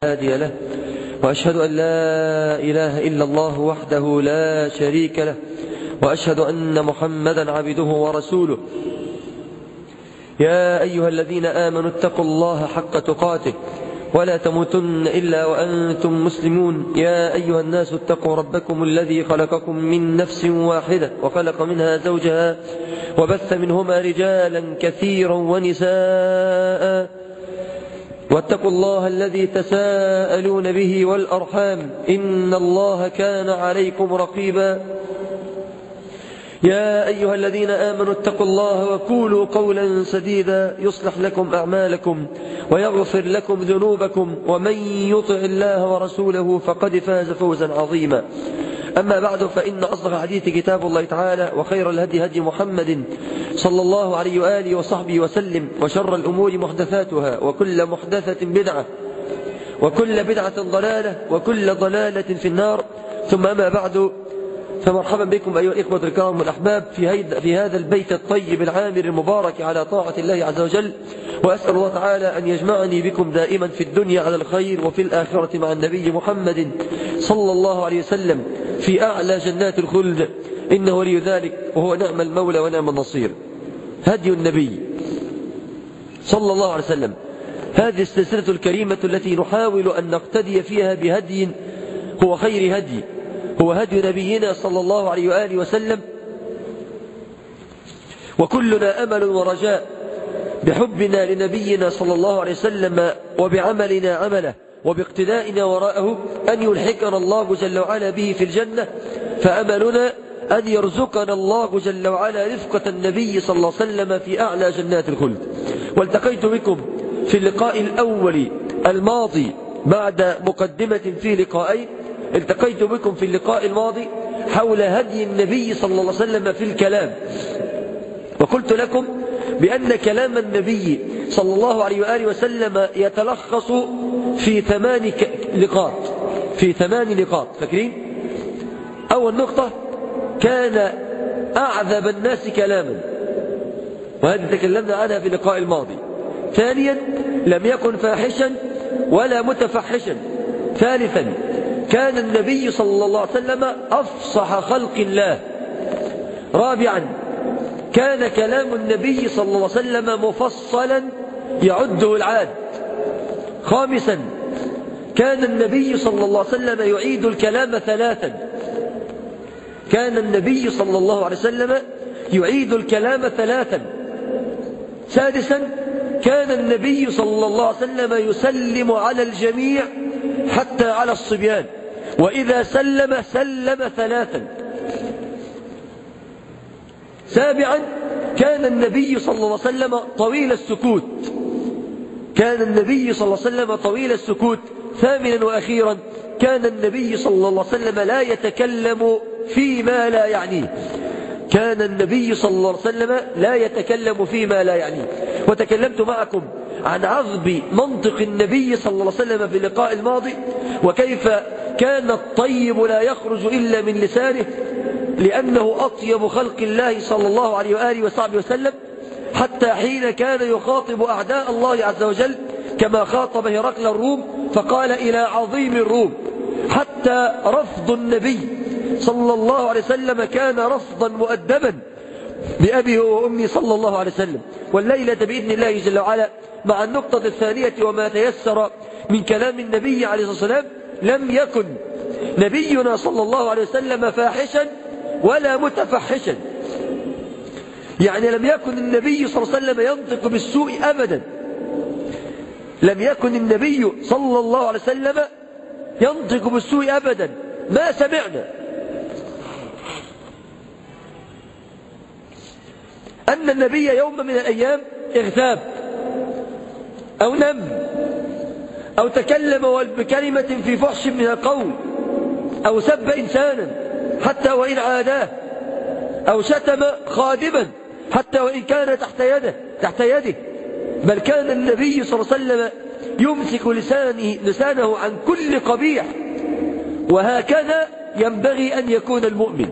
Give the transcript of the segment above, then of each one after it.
هادي له وأشهد أن لا إله إلا الله وحده لا شريك له وأشهد أن محمدا عبده ورسوله يا أيها الذين آمنوا اتقوا الله حق تقاته ولا تموتن إلا وأنتم مسلمون يا أيها الناس اتقوا ربكم الذي خلقكم من نفس واحدة وخلق منها زوجها وبث منهما رجالا كثيرا ونساء واتقوا الله الذي تساءلون به والأرحام إن الله كان عليكم رقيبا يا أيها الذين آمنوا اتقوا الله وقولوا قولا سديدا يصلح لكم أعمالكم ويغفر لكم ذنوبكم ومن يطع الله ورسوله فقد فاز فوزا عظيما أما بعد فإن أصدق الحديث كتاب الله تعالى وخير الهدي هدي محمد صلى الله عليه وآله وصحبه وسلم وشر الأمور محدثاتها وكل محدثة بدعة وكل بدعة ضلالة وكل ضلالة في النار ثم أما بعد فمرحبا بكم أيها الإخوة الكرام والأحباب في, في هذا البيت الطيب العامر المبارك على طاعة الله عز وجل وأسأل الله تعالى أن يجمعني بكم دائما في الدنيا على الخير وفي الآخرة مع النبي محمد صلى الله عليه وسلم في أعلى جنات الخلد إنه ولي ذلك وهو نعم المولى ونعم النصير هدي النبي صلى الله عليه وسلم هذه السلسلة الكريمة التي نحاول أن نقتدي فيها بهدي هو خير هدي هو هدي نبينا صلى الله عليه وآله وسلم وكلنا أمل ورجاء بحبنا لنبينا صلى الله عليه وسلم وبعملنا عمله وباقتدائنا وراءه أن يلحقنا الله جل وعلا به في الجنة فأملنا أن يرزقنا الله جل وعلا رفقة النبي صلى الله عليه وسلم في أعلى جنات الخلد والتقيت بكم في اللقاء الأول الماضي بعد مقدمة في لقاءين التقيت بكم في اللقاء الماضي حول هدي النبي صلى الله عليه وسلم في الكلام وقلت لكم بأن كلام النبي صلى الله عليه وآله وسلم يتلخص في ثمان نقاط في ثمان نقاط فاكرين أول نقطة كان أعذب الناس كلاما وهذه تكلمنا عنها في اللقاء الماضي ثانيا لم يكن فاحشا ولا متفحشا ثالثا كان النبي صلى الله عليه وسلم أفصح خلق الله رابعا كان كلام النبي صلى الله عليه وسلم مفصلا يعده العاد خامسا كان النبي صلى الله عليه وسلم يعيد الكلام ثلاثا كان النبي صلى الله عليه وسلم يعيد الكلام ثلاثا سادسا كان النبي صلى الله عليه وسلم يسلم على الجميع حتى على الصبيان وإذا سلم سلم ثلاثا سابعا كان النبي صلى الله عليه وسلم طويل السكوت كان النبي صلى الله عليه وسلم طويل السكوت ثامنا وأخيرا كان النبي صلى الله عليه وسلم لا يتكلم فيما لا يعنيه كان النبي صلى الله عليه وسلم لا يتكلم فيما لا يعنيه وتكلمت معكم عن عظم منطق النبي صلى الله عليه وسلم في اللقاء الماضي وكيف كان الطيب لا يخرج إلا من لسانه لأنه أطيب خلق الله صلى الله عليه وآله وصحبه وسلم حتى حين كان يخاطب أعداء الله عز وجل كما خاطب هرقل الروم فقال إلى عظيم الروم حتى رفض النبي صلى الله عليه وسلم كان رفضا مؤدبا بأبي وأمي صلى الله عليه وسلم والليلة بإذن الله جل وعلا مع النقطة الثانية وما تيسر من كلام النبي عليه الصلاة والسلام لم يكن نبينا صلى الله عليه وسلم فاحشا ولا متفحشا يعني لم يكن النبي صلى الله عليه وسلم ينطق بالسوء أبدا لم يكن النبي صلى الله عليه وسلم ينطق بالسوء أبدا ما سمعنا أن النبي يوم من الأيام اغتاب أو نم أو تكلم بكلمة في فحش من القول أو سب إنسانا حتى وإن عاداه أو شتم خادما حتى وإن كان تحت يده تحت يده بل كان النبي صلى الله عليه وسلم يمسك لسانه, لسانه عن كل قبيح وهكذا ينبغي أن يكون المؤمن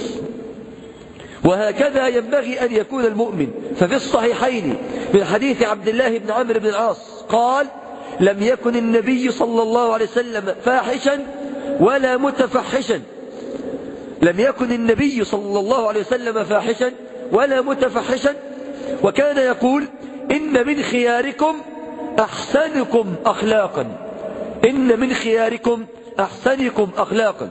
وهكذا ينبغي أن يكون المؤمن ففي الصحيحين من حديث عبد الله بن عمرو بن العاص قال لم يكن النبي صلى الله عليه وسلم فاحشا ولا متفحشا لم يكن النبي صلى الله عليه وسلم فاحشا ولا متفحشا وكان يقول إن من خياركم أحسنكم أخلاقا إن من خياركم أحسنكم أخلاقا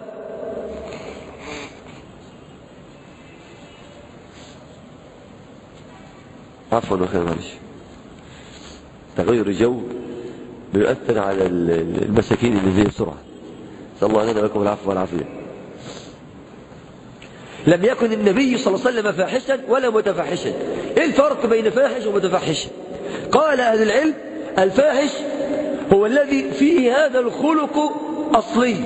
عفوا وخير معلش تغير الجو بيؤثر على المساكين اللي زي بسرعة صلى الله عليه لكم العفو والعافية لم يكن النبي صلى الله عليه وسلم فاحشا ولا متفحشا ايه الفرق بين فاحش ومتفحش قال أهل العلم الفاحش هو الذي فيه هذا الخلق أصلي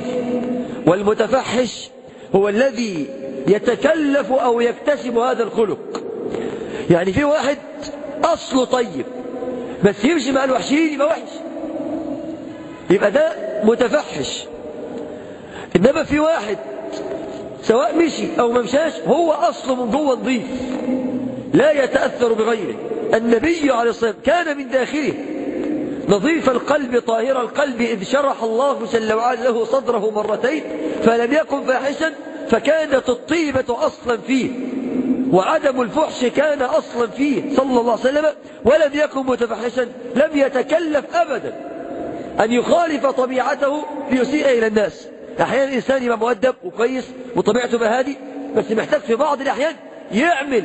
والمتفحش هو الذي يتكلف أو يكتسب هذا الخلق يعني في واحد أصله طيب بس يمشي مع الوحشين يبقى وحش يبقى ده متفحش إنما في واحد سواء مشي أو ما مشاش هو أصله من جوه نظيف لا يتأثر بغيره النبي عليه الصلاة والسلام كان من داخله نظيف القلب طاهر القلب إذ شرح الله جل وعلا له صدره مرتين فلم يكن فاحشا فكانت الطيبة أصلا فيه وعدم الفحش كان أصلا فيه صلى الله عليه وسلم ولم يكن متفحشا لم يتكلف أبدا أن يخالف طبيعته ليسيء إلى الناس أحيانا الإنسان يبقى مؤدب وكويس وطبيعته بهادي بس محتاج في بعض الأحيان يعمل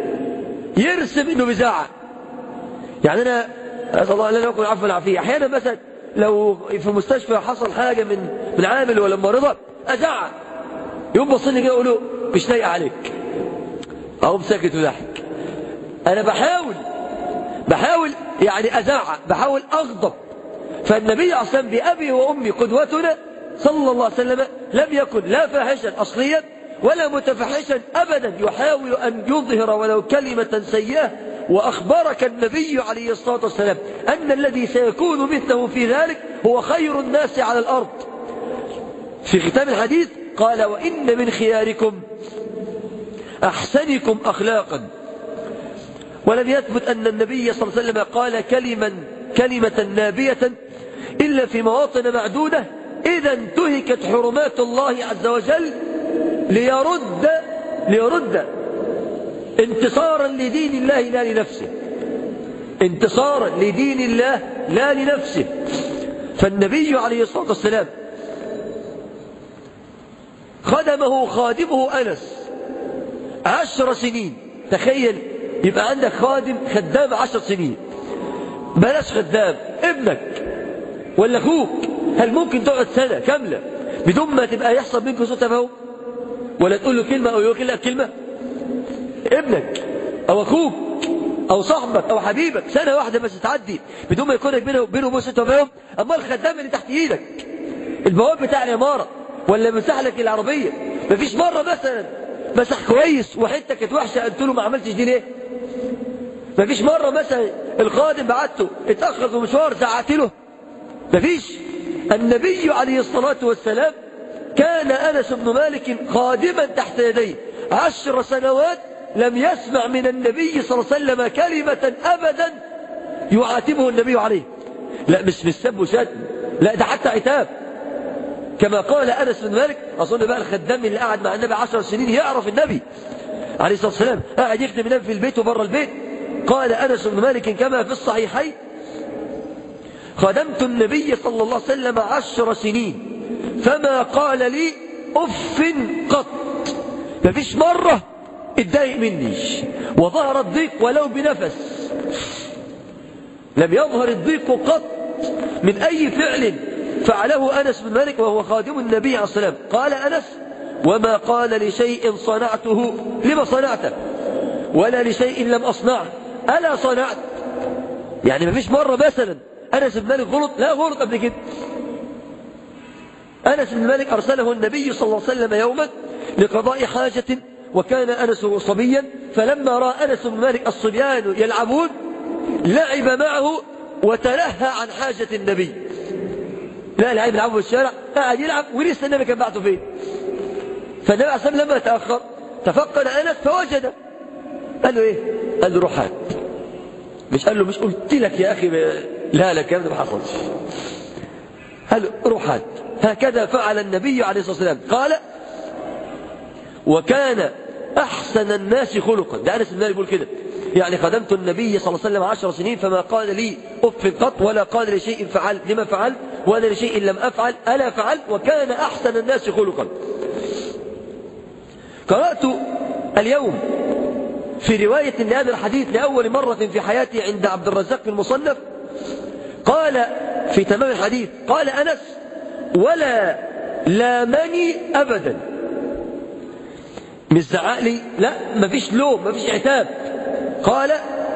يرسم إنه بزاعة يعني أنا أسأل الله أن لا نكون عفوا العافية أحيانا مثلا لو في مستشفى حصل حاجة من من عامل ولا مريضة أزعق يوم بصني كده يقول له مش لايق عليك أقوم ساكت وضحك أنا بحاول بحاول يعني أزعق بحاول أغضب فالنبي أصلا بأبي وأمي قدوتنا صلى الله عليه وسلم لم يكن لا فاحشا أصليا ولا متفحشا أبدا يحاول أن يظهر ولو كلمة سيئة وأخبرك النبي عليه الصلاة والسلام أن الذي سيكون مثله في ذلك هو خير الناس على الأرض في ختام الحديث قال وإن من خياركم أحسنكم أخلاقا ولم يثبت أن النبي صلى الله عليه وسلم قال كلمة كلمة نابية إلا في مواطن معدودة إذا انتهكت حرمات الله عز وجل ليرد ليرد انتصارا لدين الله لا لنفسه انتصارا لدين الله لا لنفسه فالنبي عليه الصلاة والسلام خدمه خادمه أنس عشر سنين تخيل يبقى عندك خادم خدام عشر سنين بلاش خدام ابنك ولا اخوك هل ممكن تقعد سنة كاملة بدون ما تبقى يحصل منك سوء تفاهم ولا تقول له كلمة أو يقول لك كلمة ابنك أو أخوك أو صاحبك أو حبيبك سنة واحدة بس تعدي بدون ما يكون بينه وبينه سوء تفاهم أما الخدام اللي تحت إيدك البواب بتاع العمارة ولا مسح لك العربية مفيش مرة مثلا مسح كويس وحتة كانت وحشة قلت له ما عملتش دي ليه مفيش مرة مثلا الخادم بعته اتأخر في مشوار زعقت له مفيش النبي عليه الصلاة والسلام كان أنس بن مالك خادما تحت يديه عشر سنوات لم يسمع من النبي صلى الله عليه وسلم كلمة أبدا يعاتبه النبي عليه لا مش مش سب وشتم لا ده حتى عتاب كما قال أنس بن مالك أظن بقى الخدام اللي قعد مع النبي عشر سنين يعرف النبي عليه الصلاة والسلام قاعد يخدم النبي في البيت وبره البيت قال أنس بن مالك كما في الصحيحين خدمت النبي صلى الله عليه وسلم عشر سنين فما قال لي أف قط ما فيش مرة اتضايق مني وظهر الضيق ولو بنفس لم يظهر الضيق قط من أي فعل فعله أنس بن مالك وهو خادم النبي عليه الصلاة والسلام قال أنس وما قال لشيء صنعته لما صنعته ولا لشيء لم أصنعه ألا صنعت يعني ما فيش مرة مثلا أنس بن مالك غلط لا غلط قبل كده أنس بن مالك أرسله النبي صلى الله عليه وسلم يوما لقضاء حاجة وكان أنس صبيا فلما رأى أنس بن مالك الصبيان يلعبون لعب معه وتلهى عن حاجة النبي لا لعب يلعبوا في الشارع قاعد يلعب ولسه النبي كان بعته فين فالنبي عليه الصلاة لما تأخر تفقد أنس فوجده قال له إيه قال له روح هات مش قال له مش قلت لك يا أخي لا لا الكلام ده ما حصلش هل روح هات هكذا فعل النبي عليه الصلاة والسلام قال وكان أحسن الناس خلقا ده أنس بن مالك يقول كده يعني خدمت النبي صلى الله عليه وسلم عشر سنين فما قال لي أف قط ولا قال لشيء فعل لما فعل ولا لشيء لم أفعل ألا فعل وكان أحسن الناس خلقا قرأت اليوم في رواية لهذا الحديث لأول مرة في حياتي عند عبد الرزاق في المصنف قال في تمام الحديث قال أنس ولا لامني أبدا مش زعقلي لا مفيش لوم مفيش عتاب قال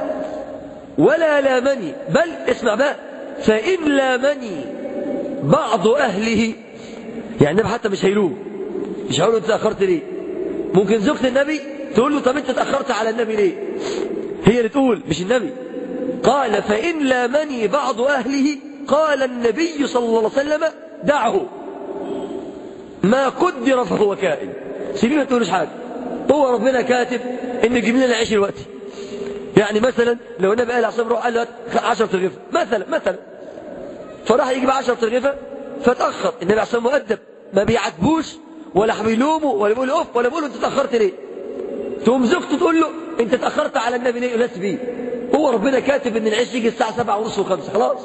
ولا لامني بل اسمع بقى فإن لامني بعض أهله يعني النبي حتى مش هيلوم مش هيقول له انت تأخرت ليه ممكن زوجة النبي تقول له طب انت تأخرت على النبي ليه هي اللي تقول مش النبي قال فإن لامني بعض أهله قال النبي صلى الله عليه وسلم دعه ما قدر فهو كائن سيبيه ما تقولوش حاجة هو ربنا كاتب ان يجيب لنا العيش دلوقتي يعني مثلا لو النبي قال عصام روح قال له 10 ترغيفه مثلا مثلا فراح يجيب 10 ترغيفه فتاخر النبي عصام مؤدب ما بيعاتبوش ولا بيلومه ولا بيقول اوف ولا بيقول له انت تاخرت ليه تقوم زوجته تقول له انت تاخرت على النبي ليه لا بيه هو ربنا كاتب ان العيش يجي الساعه 7 ونص و5 خلاص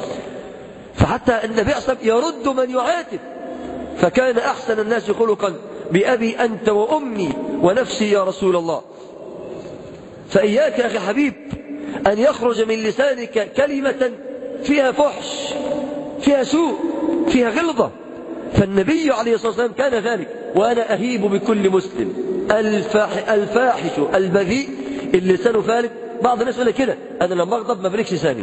فحتى النبي صلى يرد من يعاتب فكان احسن الناس خلقا بأبي أنت وأمي ونفسي يا رسول الله فإياك يا أخي حبيب أن يخرج من لسانك كلمة فيها فحش فيها سوء فيها غلظة فالنبي عليه الصلاة والسلام كان ذلك وأنا أهيب بكل مسلم الفاح الفاحش البذيء اللسان فالك بعض الناس يقول كده أنا لما أغضب ما بريكش لساني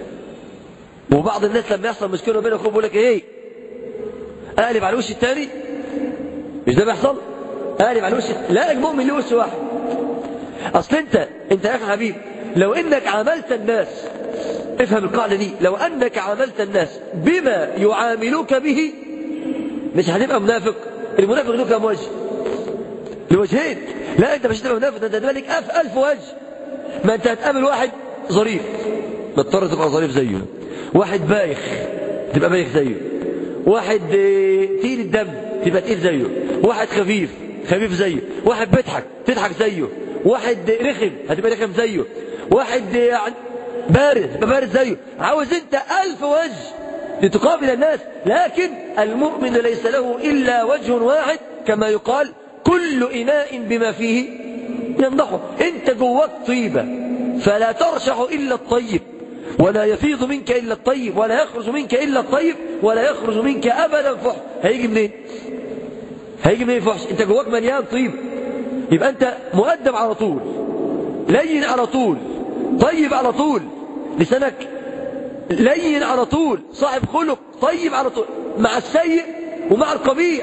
وبعض الناس لما يحصل مشكلة بين أخوه بيقول لك إيه أقلب على وش التاني مش ده بيحصل قالب على وش لا المؤمن له وش واحد اصل انت انت يا اخي حبيب لو انك عاملت الناس افهم القاعده دي لو انك عاملت الناس بما يعاملوك به مش هتبقى منافق المنافق له كم وجه لوجهين لا انت مش هتبقى منافق انت هتبقى لك ألف, ألف وجه ما انت هتقابل واحد ظريف مضطر تبقى ظريف زيه واحد بايخ تبقى بايخ زيه واحد تقيل الدم تبقى تقيل زيه واحد خفيف خفيف زيه واحد بيضحك تضحك زيه واحد رخم هتبقى رخم زيه واحد يعني بارد تبقى بارد زيه عاوز انت ألف وجه لتقابل الناس لكن المؤمن ليس له إلا وجه واحد كما يقال كل إناء بما فيه ينضحه انت جواك طيبة فلا ترشح إلا الطيب ولا يفيض منك إلا الطيب ولا يخرج منك إلا الطيب ولا يخرج منك أبدا فحش هيجي منين هيجي منين فحش انت جواك مليان طيب يبقى انت مؤدب على طول لين على طول طيب على طول لسانك لين على طول صاحب خلق طيب على طول مع السيء ومع القبيح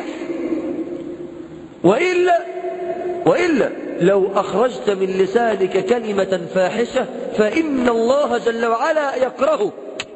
وإلا وإلا لو أخرجت من لسانك كلمة فاحشة فإن الله جل وعلا يكرهك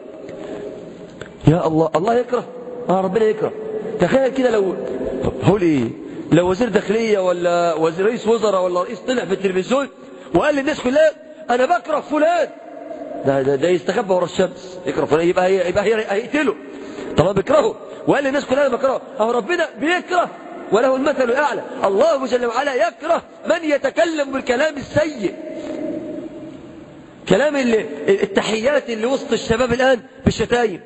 يا الله الله يكره آه ربنا يكره تخيل كده لو هو ايه لو وزير داخلية ولا وزير رئيس وزراء ولا رئيس طلع في التلفزيون وقال للناس كلها أنا بكره فلان ده, ده, ده يستخبى ورا الشمس يكره فلان يبقى هي يبقى هي هيقتله طبعا بيكرهه وقال للناس كلها أنا بكرهه أهو ربنا بيكره وله المثل الأعلى الله جل وعلا يكره من يتكلم بالكلام السيء كلام اللي التحيات اللي وسط الشباب الآن بالشتايم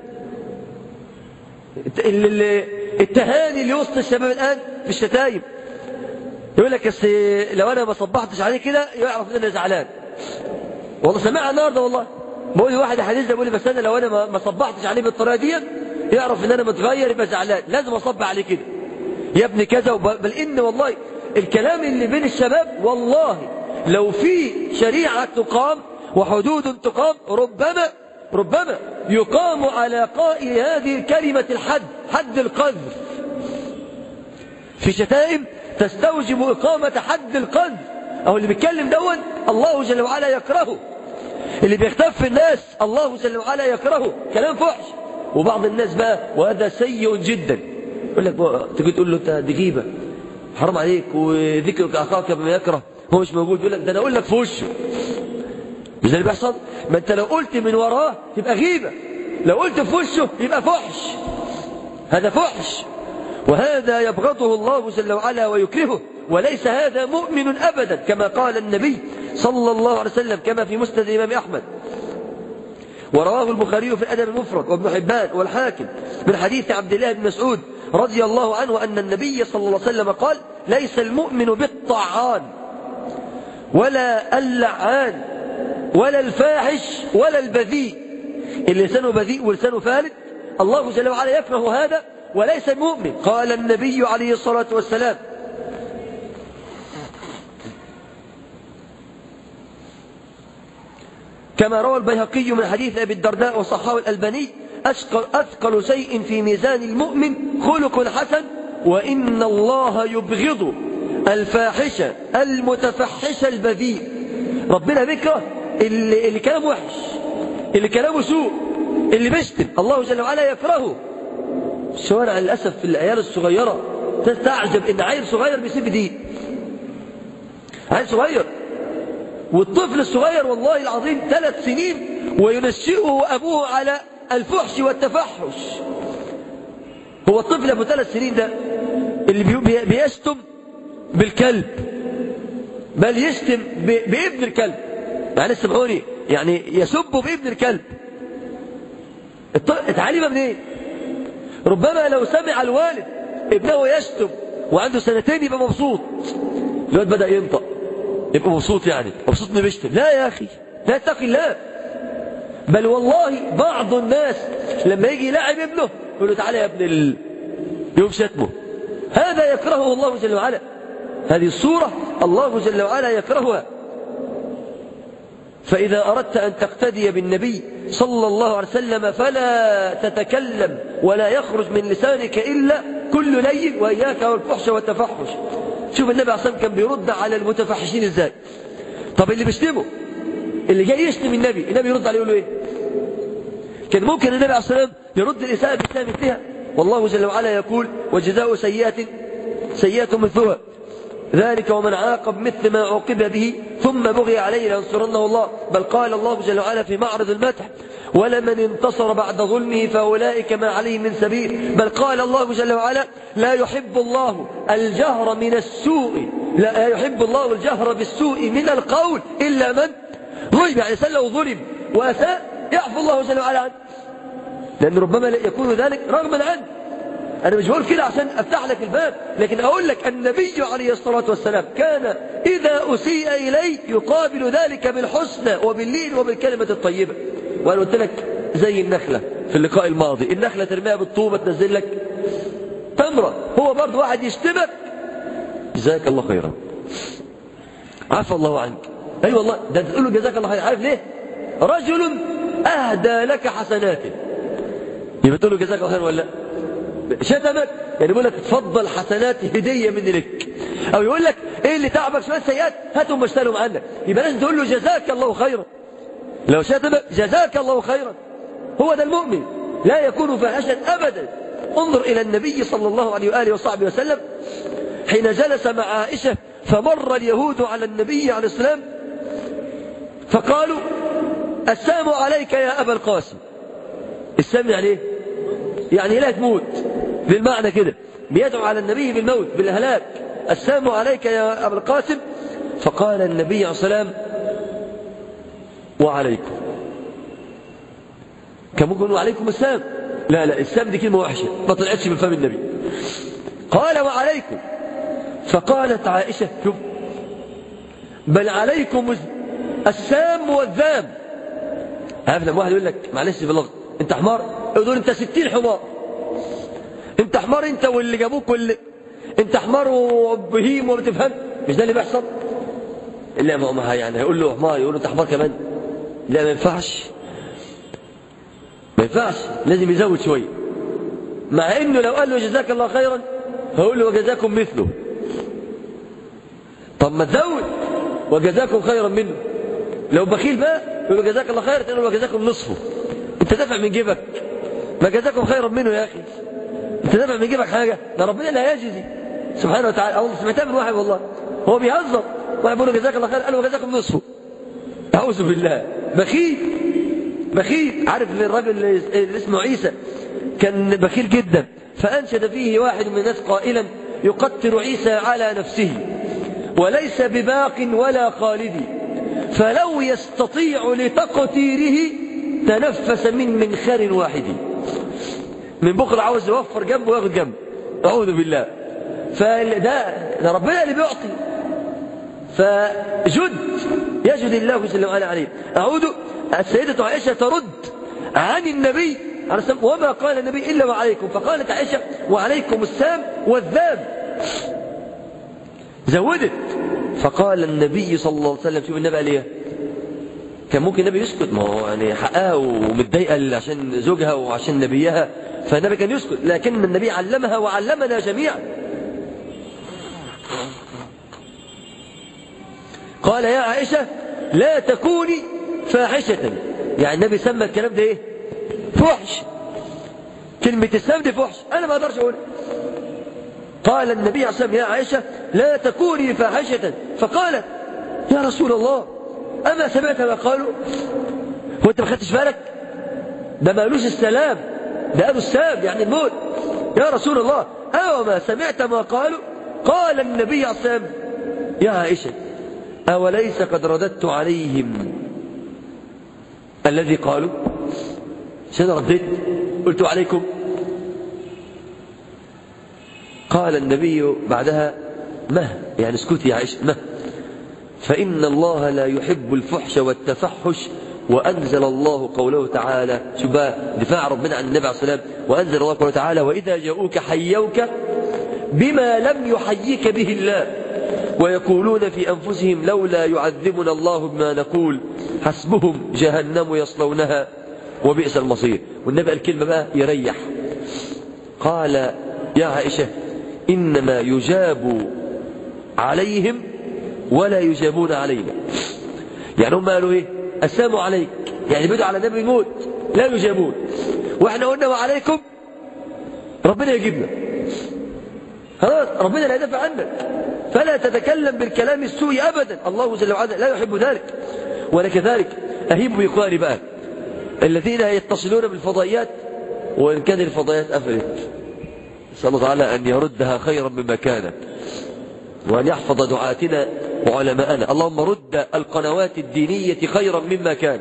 التهاني اللي وسط الشباب الآن بالشتايم يقول لك بس لو أنا ما صبحتش عليه كده يعرف ان أنا زعلان والله سمعها النهارده والله بقول لي واحد حديث ده بيقول لي بس أنا لو أنا ما صبحتش عليه بالطريقة دي يعرف ان أنا متغير يبقى زعلان لازم أصب عليه كده يا ابني كذا بل إن والله الكلام اللي بين الشباب والله لو في شريعة تقام وحدود تقام ربما ربما يقام على قائل هذه الكلمة الحد حد القذف في شتائم تستوجب إقامة حد القذف أو اللي بيتكلم دون الله جل وعلا يكرهه اللي بيختف في الناس الله جل وعلا يكرهه كلام فحش وبعض الناس بقى وهذا سيء جدا يقول لك تيجي تقول له انت دي غيبه حرام عليك وذكرك اخاك بما يكره هو مش موجود يقول لك ده انا اقول لك في وشه مش ده اللي بيحصل ما انت لو قلت من وراه تبقى غيبة لو قلت في وشه يبقى فحش هذا فحش وهذا يبغضه الله جل وعلا ويكرهه وليس هذا مؤمن أبدا كما قال النبي صلى الله عليه وسلم كما في مسند الإمام أحمد ورواه البخاري في الأدب المفرد وابن حبان والحاكم من حديث عبد الله بن مسعود رضي الله عنه أن النبي صلى الله عليه وسلم قال ليس المؤمن بالطعان ولا اللعان ولا الفاحش ولا البذيء اللي لسانه بذيء ولسانه فالت الله جل وعلا يكره هذا وليس المؤمن قال النبي عليه الصلاة والسلام كما روى البيهقي من حديث أبي الدرداء وصحاه الألباني أثقل, أثقل شيء في ميزان المؤمن خلق حسن وإن الله يبغض الفاحشة المتفحشة البذيء ربنا بكره اللي, اللي كلامه وحش اللي كلامه سوء اللي بيشتم الله جل وعلا يكرهه الشوارع للأسف في العيال الصغيرة تستعجب إن عيل صغير بيسيب دين عيل صغير والطفل الصغير والله العظيم ثلاث سنين وينشئه أبوه على الفحش والتفحش هو الطفل أبو ثلاث سنين ده اللي بيشتم بالكلب بل يشتم بابن الكلب يعني سمعوني يعني يسب بابن الكلب اتعلم منين ربما لو سمع الوالد ابنه يشتم وعنده سنتين يبقى مبسوط الواد بدأ ينطق يبقى مبسوط يعني مبسوط انه بيشتم لا يا أخي لا اتقي الله بل والله بعض الناس لما يجي يلاعب ابنه يقول له تعالى يا ابن ال... يوم شتمه هذا يكرهه الله جل وعلا هذه الصورة الله جل وعلا يكرهها فإذا أردت أن تقتدي بالنبي صلى الله عليه وسلم فلا تتكلم ولا يخرج من لسانك إلا كل لين وإياك والفحش والتفحش شوف النبي عليه الصلاة كان بيرد على المتفحشين إزاي طب اللي بيشتمه اللي جاي يشتم النبي النبي يرد عليه يقول له إيه كان ممكن النبي عليه الصلاة يرد الإساءة بإساءة مثلها والله جل وعلا يقول وجزاء سيئة سيئة مثلها ذلك ومن عاقب مثل ما عوقب به ثم بغي عليه لينصرنه الله بل قال الله جل وعلا في معرض المدح ولمن انتصر بعد ظلمه فأولئك ما عليه من سبيل بل قال الله جل وعلا لا يحب الله الجهر من السوء لا يحب الله الجهر بالسوء من القول إلا من ظلم يعني سلوا ظلم وأساء يعفو الله جل وعلا عنه لأن ربما يكون ذلك رغما عنه أنا مش بقول كده عشان أفتح لك الباب لكن أقول لك النبي عليه الصلاة والسلام كان إذا أسيء إليه يقابل ذلك بالحسنى وباللين وبالكلمة الطيبة وأنا قلت لك زي النخلة في اللقاء الماضي النخلة ترميها بالطوبة تنزل لك تمرة هو برضه واحد يشتمك جزاك الله خيرا عفى الله عنك أي أيوة والله ده تقول له جزاك الله خيرا عارف ليه رجل أهدى لك حسناته يبقى تقول له جزاك الله خيرا ولا لا شتمك يعني يقول لك تفضل حسنات هدية من لك أو يقول لك إيه اللي تعبك شوية سيئات هاتهم واشتريهم عنك يبقى لازم تقول له جزاك الله خيرا لو شتمك جزاك الله خيرا هو ده المؤمن لا يكون فاحشا أبدا انظر إلى النبي صلى الله عليه وآله وصحبه وسلم حين جلس مع عائشة فمر اليهود على النبي عليه السلام فقالوا السلام عليك يا أبا القاسم السلام يعني ايه يعني لا تموت بالمعنى كده بيدعو على النبي بالموت بالهلاك السلام عليك يا أبا القاسم فقال النبي عليه السلام وعليكم كان ممكن وعليكم السلام لا لا السلام دي كلمة وحشة ما طلعتش من فم النبي قال وعليكم فقالت عائشة شوف بل عليكم السام والذام عارف لما واحد يقول لك معلش في اللغة انت حمار يقول انت ستين حمار انت حمار انت واللي جابوك واللي انت حمار وبهيم وما تفهم مش ده اللي بيحصل الا ما يعني هيقول له حمار يقول له انت حمار كمان لا ما ينفعش ما ينفعش لازم يزود شويه مع انه لو قال له جزاك الله خيرا هقول له وجزاكم مثله طب ما تزود وجزاكم خيرا منه لو بخيل بقى يقول له جزاك الله خيرا تقول له وجزاكم نصفه انت دافع من جيبك ما جزاكم خيرا منه يا اخي انت دافع من جيبك حاجه ده ربنا لا يجزي سبحانه وتعالى او سمعتها من واحد والله هو بيهزر واحد بيقول له جزاك الله خير قال له جزاكم نصفه أعوذ بالله بخيل بخيل عارف الراجل اللي اسمه عيسى كان بخيل جدا فأنشد فيه واحد من الناس قائلا يقتل عيسى على نفسه وليس بباق ولا خالد فلو يستطيع لتقتيره تنفس من منخر واحد من بخل عاوز يوفر جنبه وياخد جنبه أعوذ بالله فده ده ربنا اللي بيعطي فجد يجد الله جل وعلا عليه أعود السيدة عائشة ترد عن النبي عليه السلام وما قال النبي إلا وعليكم فقالت عائشة وعليكم السام والذاب زودت فقال النبي صلى الله عليه وسلم شوف النبي قال ايه كان ممكن النبي يسكت ما هو يعني حقها ومتضايقه عشان زوجها وعشان نبيها فالنبي كان يسكت لكن النبي علمها وعلمنا جميعا قال يا عائشة لا تكوني فاحشة يعني النبي سمى الكلام ده ايه فحش كلمة السام دي فحش انا ما اقدرش اقول قال النبي عليه الصلاة يا عائشة لا تكوني فاحشة فقالت يا رسول الله أما سمعت ما قالوا هو أنت ما خدتش بالك ده ما قالوش السلام ده قالوا السام يعني الموت يا رسول الله أو ما سمعت ما قالوا قال النبي عليه الصلاة يا عائشة أوليس قد رددت عليهم الذي قالوا شنو رديت قلت عليكم قال النبي بعدها مه يعني اسكتي يا عائشة مه فإن الله لا يحب الفحش والتفحش وأنزل الله قوله تعالى شوف بقى دفاع ربنا عن النبي عليه الصلاة والسلام وأنزل الله قوله تعالى وإذا جاءوك حيوك بما لم يحييك به الله ويقولون في أنفسهم لولا يعذبنا الله بما نقول حسبهم جهنم يصلونها وبئس المصير والنبي الكلمة بقى يريح قال يا عائشة إنما يجاب عليهم ولا يجابون علينا يعني هم قالوا ايه السلام عليك يعني بدوا على النبي يموت لا يجابون واحنا قلنا وعليكم ربنا يجيبنا خلاص ربنا لا يدافع عنك فلا تتكلم بالكلام السوء ابدا الله جل وعلا لا يحب ذلك ولكذلك اهيب باخواني بقى الذين يتصلون بالفضائيات وان كان الفضائيات قفلت نسال الله تعالى ان يردها خيرا مما كانت وأن يحفظ دعاتنا وعلماءنا اللهم رد القنوات الدينية خيرا مما كان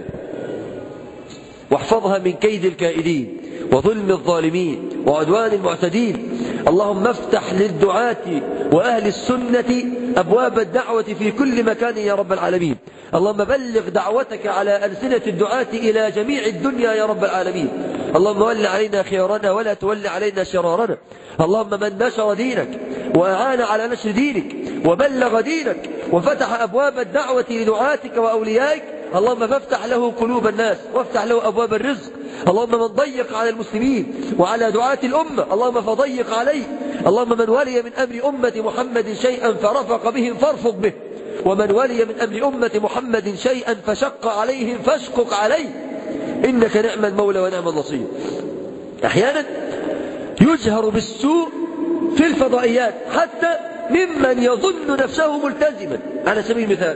واحفظها من كيد الكائدين وظلم الظالمين وعدوان المعتدين اللهم افتح للدعاة وأهل السنة أبواب الدعوة في كل مكان يا رب العالمين اللهم بلغ دعوتك على ألسنة الدعاة إلى جميع الدنيا يا رب العالمين اللهم ول علينا خيارنا ولا تول علينا شرارنا اللهم من نشر دينك وأعان على نشر دينك وبلغ دينك وفتح أبواب الدعوة لدعاتك وأوليائك اللهم فافتح له قلوب الناس وافتح له أبواب الرزق اللهم من ضيق على المسلمين وعلى دعاة الأمة اللهم فضيق عليه اللهم من ولي من أمر أمة محمد شيئا فرفق بهم فارفق به ومن ولي من أمر أمة محمد شيئا فشق عليهم فاشقق عليه إنك نعم المولى ونعم النصير أحيانا يجهر بالسوء في الفضائيات حتى ممن يظن نفسه ملتزما على سبيل المثال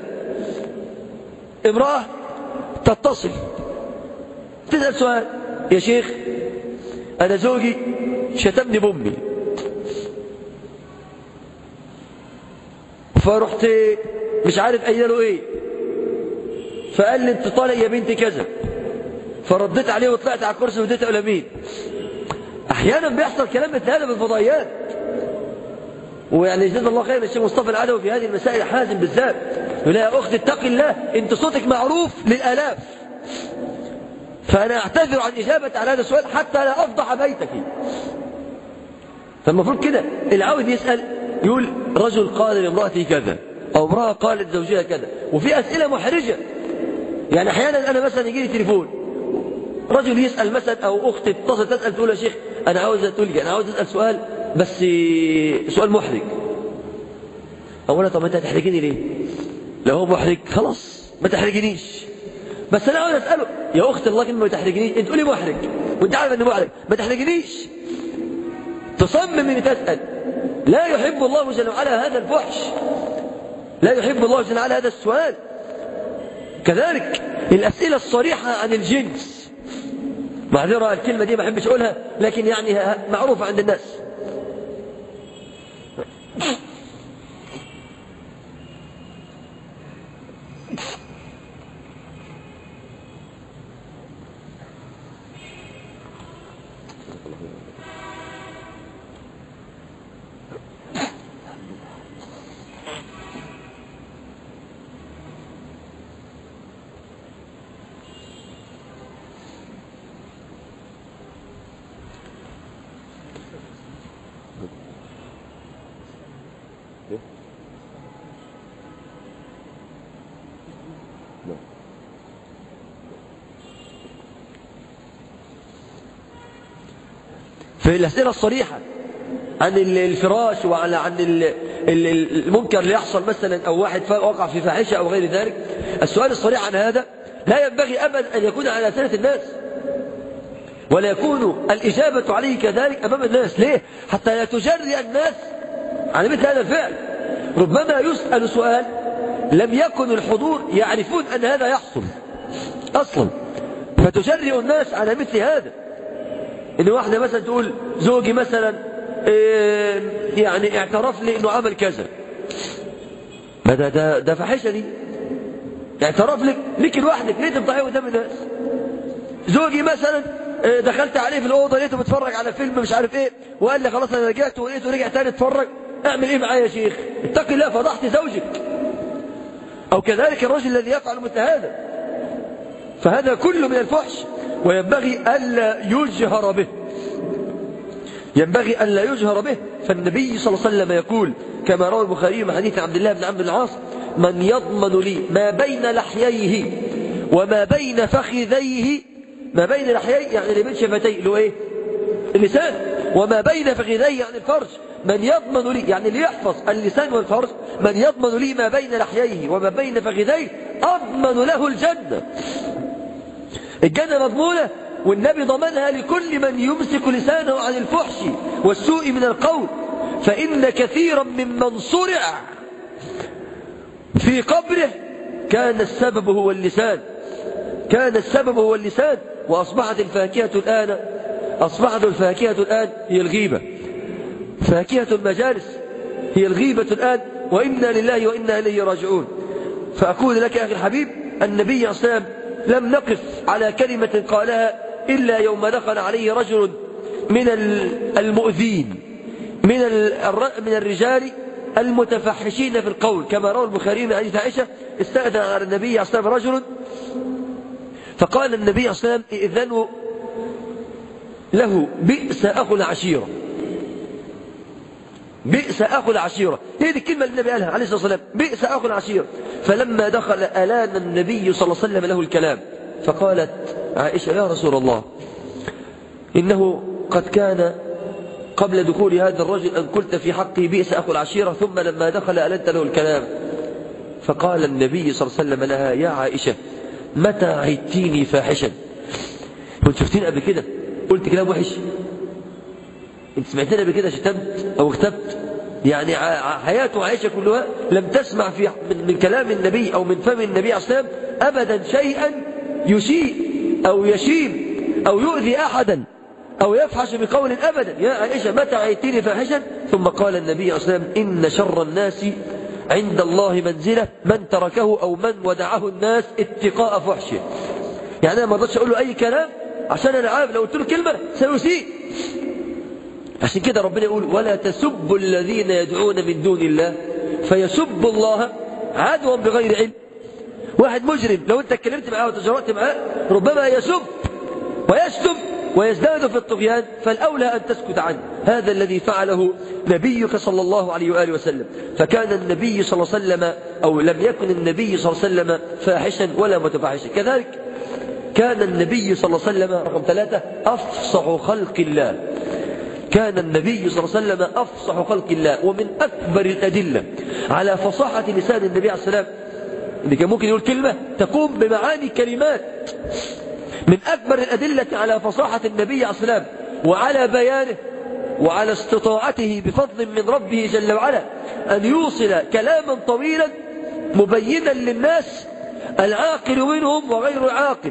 امرأة تتصل تسأل سؤال يا شيخ أنا زوجي شتمني بأمي فرحت مش عارف قايله له ايه فقال لي انت طالع يا بنتي كذا فرديت عليه وطلعت على الكرسي وديت على مين احيانا بيحصل كلام مثل هذا بالفضائيات ويعني جزا الله خير الشيخ مصطفى العدوي في هذه المسائل حازم بالذات يقول يا اخت اتق الله انت صوتك معروف للالاف فانا اعتذر عن اجابه على هذا السؤال حتى لا افضح بيتك فالمفروض كده العاود يسال يقول رجل قال لامراته كذا او امراه قالت زوجها كذا وفي اسئله محرجه يعني احيانا انا مثلا يجي لي تليفون رجل يسال مثلا او اخت تتصل تسال تقول يا شيخ انا عاوز تقول لي انا عاوز اسال سؤال بس سؤال محرج اولا طب انت هتحرجني ليه لو هو محرج خلاص ما تحرجنيش بس انا عاوز اساله يا اخت الله كلمه ما تحرجنيش انت تقولي محرج وانت عارف انه محرج ما تحرجنيش تصمم ان تسال لا يحب الله جل وعلا هذا الفحش لا يحب الله جل وعلا هذا السؤال كذلك الأسئلة الصريحة عن الجنس معذرة الكلمة دي ما بحبش أقولها لكن يعني معروفة عند الناس في الأسئلة الصريحة عن الفراش وعن عن المنكر اللي يحصل مثلا أو واحد وقع في فاحشة أو غير ذلك السؤال الصريح عن هذا لا ينبغي أبدا أن يكون على سنة الناس ولا يكون الإجابة عليه كذلك أمام الناس ليه؟ حتى لا تجري الناس على مثل هذا الفعل ربما يسأل سؤال لم يكن الحضور يعرفون أن هذا يحصل أصلا فتجرئ الناس على مثل هذا ان واحدة مثلا تقول زوجي مثلا إيه يعني اعترف لي انه عمل كذا ما ده ده ده فحشة دي اعترف لك ليك لوحدك ليه تفضحيه قدام الناس زوجي مثلا إيه دخلت عليه في الاوضه لقيته بيتفرج على فيلم مش عارف ايه وقال لي خلاص انا رجعت ولقيته رجع تاني اتفرج اعمل ايه معايا يا شيخ اتقي الله فضحت زوجك او كذلك الرجل الذي يفعل مثل هذا فهذا كله من الفحش وينبغي ألا يجهر به ينبغي ألا يجهر به فالنبي صلى الله عليه وسلم يقول كما روى البخاري من حديث عبد الله بن عمرو العاص من يضمن لي ما بين لحييه وما بين فخذيه ما بين لحييه يعني اللي بين شفتيه اللي هو ايه اللسان وما بين فخذيه يعني الفرج من يضمن لي يعني اللي يحفظ اللسان والفرج من يضمن لي ما بين لحييه وما بين فخذيه أضمن له الجنة الجنة مضمونة والنبي ضمنها لكل من يمسك لسانه عن الفحش والسوء من القول فإن كثيرا ممن صرع في قبره كان السبب هو اللسان كان السبب هو اللسان وأصبحت الفاكهة الآن أصبحت الفاكهة الآن هي الغيبة فاكهة المجالس هي الغيبة الآن وإنا لله وإنا إليه راجعون فأقول لك يا أخي الحبيب النبي عليه الصلاة والسلام لم نقف على كلمة قالها إلا يوم دخل عليه رجل من المؤذين من من الرجال المتفحشين في القول كما روى البخاري من حديث عائشة استأذن على النبي عليه الصلاة والسلام رجل فقال النبي عليه الصلاة والسلام ائذنوا له بئس أخو العشيرة بئس أخو العشيرة هي دي الكلمة اللي النبي قالها عليه الصلاة والسلام بئس أخو العشيرة فلما دخل ألان النبي صلى الله عليه وسلم له الكلام فقالت عائشة يا رسول الله إنه قد كان قبل دخول هذا الرجل أن قلت في حقه بئس أخو العشيرة ثم لما دخل ألنت له الكلام فقال النبي صلى الله عليه وسلم لها يا عائشة متى عدتيني فاحشا كنت شفتين قبل كده قلت كلام وحش انت سمعتنا قبل كده شتمت او اغتبت يعني حياة عائشة كلها لم تسمع في من كلام النبي أو من فم النبي عليه الصلاة والسلام أبدا شيئا يسيء أو يشيم أو يؤذي أحدا أو يفحش بقول أبدا يا عائشة متى عيتني فاحشا ثم قال النبي عليه الصلاة والسلام إن شر الناس عند الله منزلة من تركه أو من ودعه الناس اتقاء فحشه يعني أنا ما رضيتش أقول له أي كلام عشان أنا عارف لو قلت له كلمة سيسيء عشان كده ربنا يقول ولا تسبوا الذين يدعون من دون الله فيسبوا الله عدوا بغير علم واحد مجرم لو انت اتكلمت معاه وتجرأت معاه ربما يسب ويشتم ويزداد في الطغيان فالأولى أن تسكت عنه هذا الذي فعله نبيك صلى الله عليه وآله وسلم فكان النبي صلى الله عليه وسلم أو لم يكن النبي صلى الله عليه وسلم فاحشا ولا متفاحشا كذلك كان النبي صلى الله عليه وسلم رقم ثلاثة أفصح خلق الله كان النبي صلى الله عليه وسلم أفصح خلق الله ومن أكبر الأدلة على فصاحة لسان النبي عليه السلام اللي كان ممكن يقول كلمة تقوم بمعاني كلمات من أكبر الأدلة على فصاحة النبي عليه السلام وعلى بيانه وعلى استطاعته بفضل من ربه جل وعلا أن يوصل كلاما طويلا مبينا للناس العاقل منهم وغير العاقل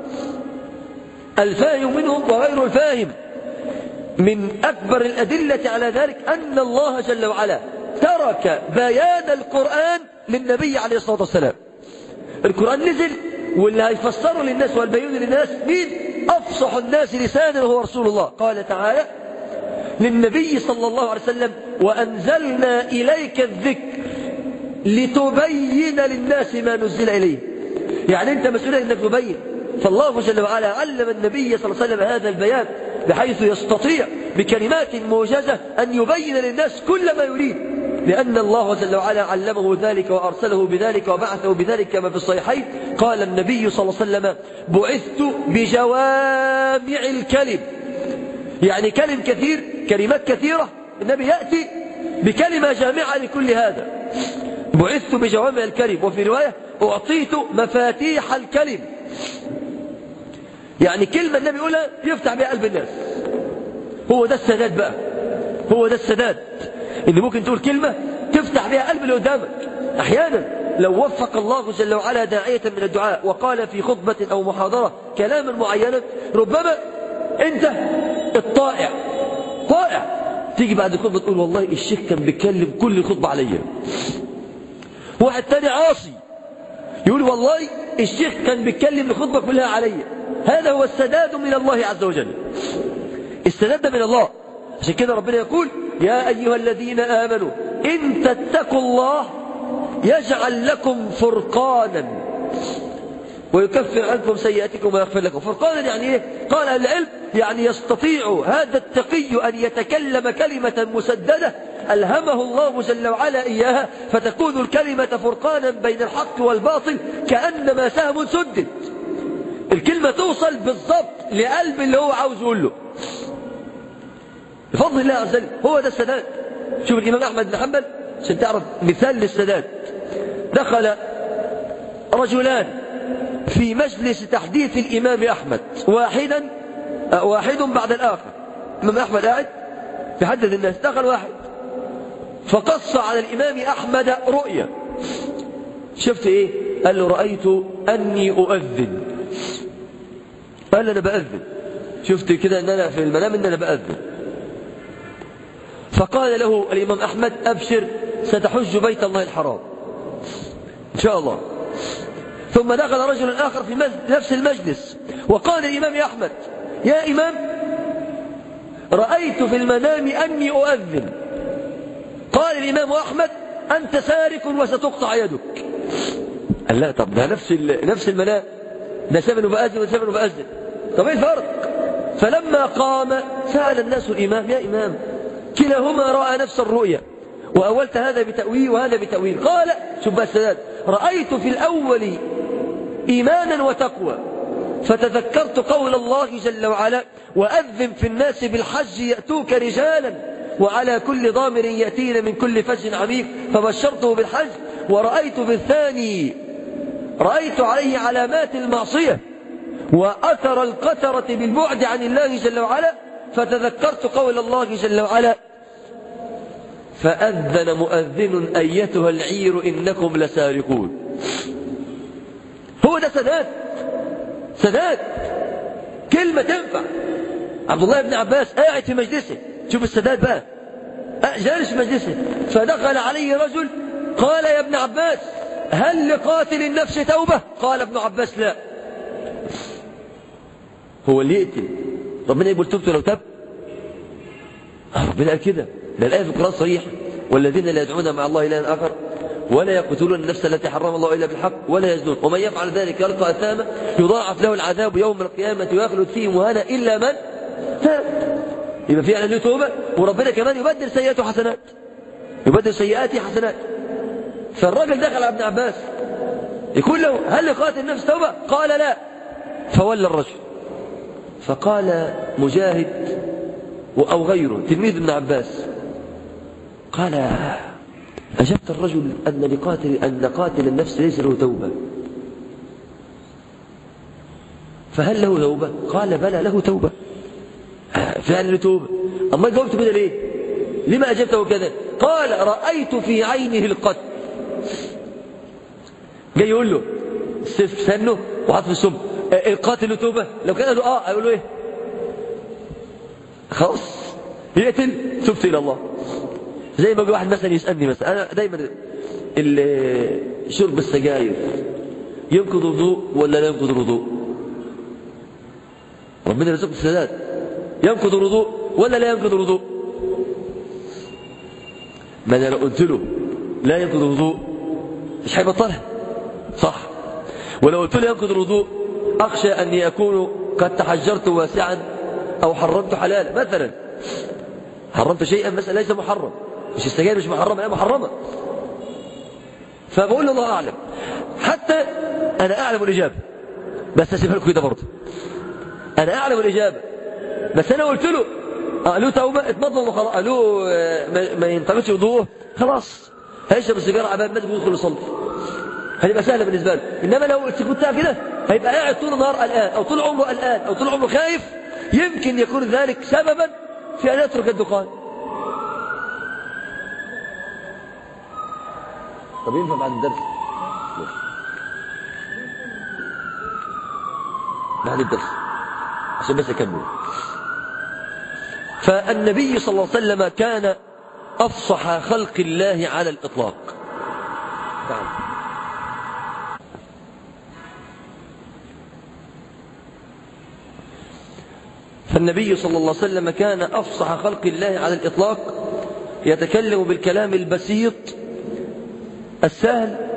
الفاهم منهم وغير الفاهم من أكبر الأدلة على ذلك أن الله جل وعلا ترك بيان القرآن للنبي عليه الصلاة والسلام القرآن نزل واللي هيفسره للناس والبيون للناس مين أفصح الناس لسانا هو رسول الله قال تعالى للنبي صلى الله عليه وسلم وأنزلنا إليك الذكر لتبين للناس ما نزل إليه يعني أنت مسؤول أنك تبين فالله جل وعلا علم النبي صلى الله عليه وسلم هذا البيان بحيث يستطيع بكلمات موجزة أن يبين للناس كل ما يريد لأن الله جل وعلا علمه ذلك وأرسله بذلك وبعثه بذلك كما في الصحيحين قال النبي صلى الله عليه وسلم بعثت بجوامع الكلم يعني كلم كثير كلمات كثيرة النبي يأتي بكلمة جامعة لكل هذا بعثت بجوامع الكلم وفي رواية أعطيت مفاتيح الكلم يعني كلمة النبي يقولها يفتح بها قلب الناس هو ده السداد بقى هو ده السداد إن ممكن تقول كلمة تفتح بها قلب اللي قدامك أحيانا لو وفق الله جل وعلا داعية من الدعاء وقال في خطبة أو محاضرة كلاما معينا ربما أنت الطائع طائع تيجي بعد الخطبة تقول والله الشيخ كان بيتكلم كل خطبة عليا واحد تاني عاصي يقول والله الشيخ كان بيتكلم الخطبة كلها عليا هذا هو السداد من الله عز وجل السداد ده من الله عشان كده ربنا يقول يا أيها الذين آمنوا إن تتقوا الله يجعل لكم فرقانا ويكفر عنكم سيئاتكم ويغفر لكم فرقانا يعني ايه قال العلم يعني يستطيع هذا التقي أن يتكلم كلمة مسددة ألهمه الله جل وعلا إياها فتكون الكلمة فرقانا بين الحق والباطل كأنما سهم سدد الكلمة توصل بالضبط لقلب اللي هو عاوز يقول له بفضل الله عز وجل هو ده السداد شوف الإمام أحمد بن حنبل عشان تعرف مثال للسداد دخل رجلان في مجلس تحديث الإمام أحمد واحدا واحد بعد الآخر الإمام أحمد قاعد يحدث الناس دخل واحد فقص على الإمام أحمد رؤيا شفت إيه قال له رأيت أني أؤذن قال أنا بأذن شفت كده أن أنا في المنام أن أنا بأذن فقال له الإمام أحمد أبشر ستحج بيت الله الحرام إن شاء الله ثم دخل رجل آخر في نفس المجلس وقال الإمام أحمد يا إمام رأيت في المنام أني أؤذن قال الإمام أحمد أنت سارق وستقطع يدك قال لا طب ده نفس نفس المنام ده سمن بأذن وسمن بأذن طب ايه الفرق فلما قام سأل الناس الإمام يا إمام كلاهما رأى نفس الرؤيا وأولت هذا بتأويل وهذا بتأويل قال شوف بقى السداد رأيت في الأول إيمانا وتقوى فتذكرت قول الله جل وعلا وأذن في الناس بالحج يأتوك رجالا وعلى كل ضامر يأتين من كل فج عميق فبشرته بالحج ورأيت بالثاني رأيت عليه علامات المعصية وأثر القترة بالبعد عن الله جل وعلا فتذكرت قول الله جل وعلا فأذن مؤذن أيتها العير إنكم لسارقون هو ده سداد سداد كلمة تنفع عبد الله بن عباس قاعد في مجلسه شوف السداد بقى جالس في مجلسه فدخل عليه رجل قال يا ابن عباس هل لقاتل النفس توبة قال ابن عباس لا هو اللي يقتل ربنا يقول تبت لو تب ربنا قال كده ده الآية في القرآن صريح والذين لا يدعون مع الله إلها آخر ولا يقتلون النفس التي حرم الله إلا بالحق ولا يزنون ومن يفعل ذلك يلقى أثاما يضاعف له العذاب يوم القيامة ويخلد فيه مهانا إلا من تاب يبقى في له توبة وربنا كمان يبدل سيئاته حسنات يبدل سيئاته حسنات فالراجل دخل على ابن عباس يقول له هل لقاتل النفس توبة قال لا فولى الرجل فقال مجاهد أو غيره تلميذ ابن عباس قال أجبت الرجل أن لقاتل أن قاتل النفس ليس له توبة فهل له توبة؟ قال بلى له توبة فعلا له توبة أما جاوبت كده ليه؟ لما أجبته كذا؟ قال رأيت في عينه القتل جاي يقول له السيف في سنه وحط في السم القاتل توبة لو كان قالوا اه هيقولوا ايه خلاص يقتل تبت الى الله زي ما واحد مثلا يسألني مثلا انا دايما شرب السجاير ينقض الوضوء ولا لا ينقض الوضوء ربنا يرزقك السداد ينقض الوضوء ولا لا ينقض الوضوء ما انا لو قلت له لا ينقض الوضوء مش هيبطلها صح ولو قلت له ينقض الوضوء اخشى اني اكون قد تحجرت واسعا او حرمت حلالا مثلا حرمت شيئا مثلا ليس محرم مش السجاير مش محرمه لا محرمه فبقول له الله اعلم حتى انا اعلم الاجابه بس اسيبها لكم كده برضه انا اعلم الاجابه بس انا قلت له قالوا توبه اتمضمض وخلاص قالوا ما ينطبقش وضوءه خلاص هيشرب السيجاره عبال ما يدخل يصلي هتبقى سهله بالنسبه له انما لو سكتها كده هيبقى قاعد طول النهار قلقان او طول عمره قلقان او طول عمره خايف يمكن يكون ذلك سببا في ان يترك الدخان طب ينفع بعد الدرس بعد الدرس عشان بس اكمل فالنبي صلى الله عليه وسلم كان افصح خلق الله على الاطلاق نعم فالنبي صلى الله عليه وسلم كان افصح خلق الله على الاطلاق يتكلم بالكلام البسيط السهل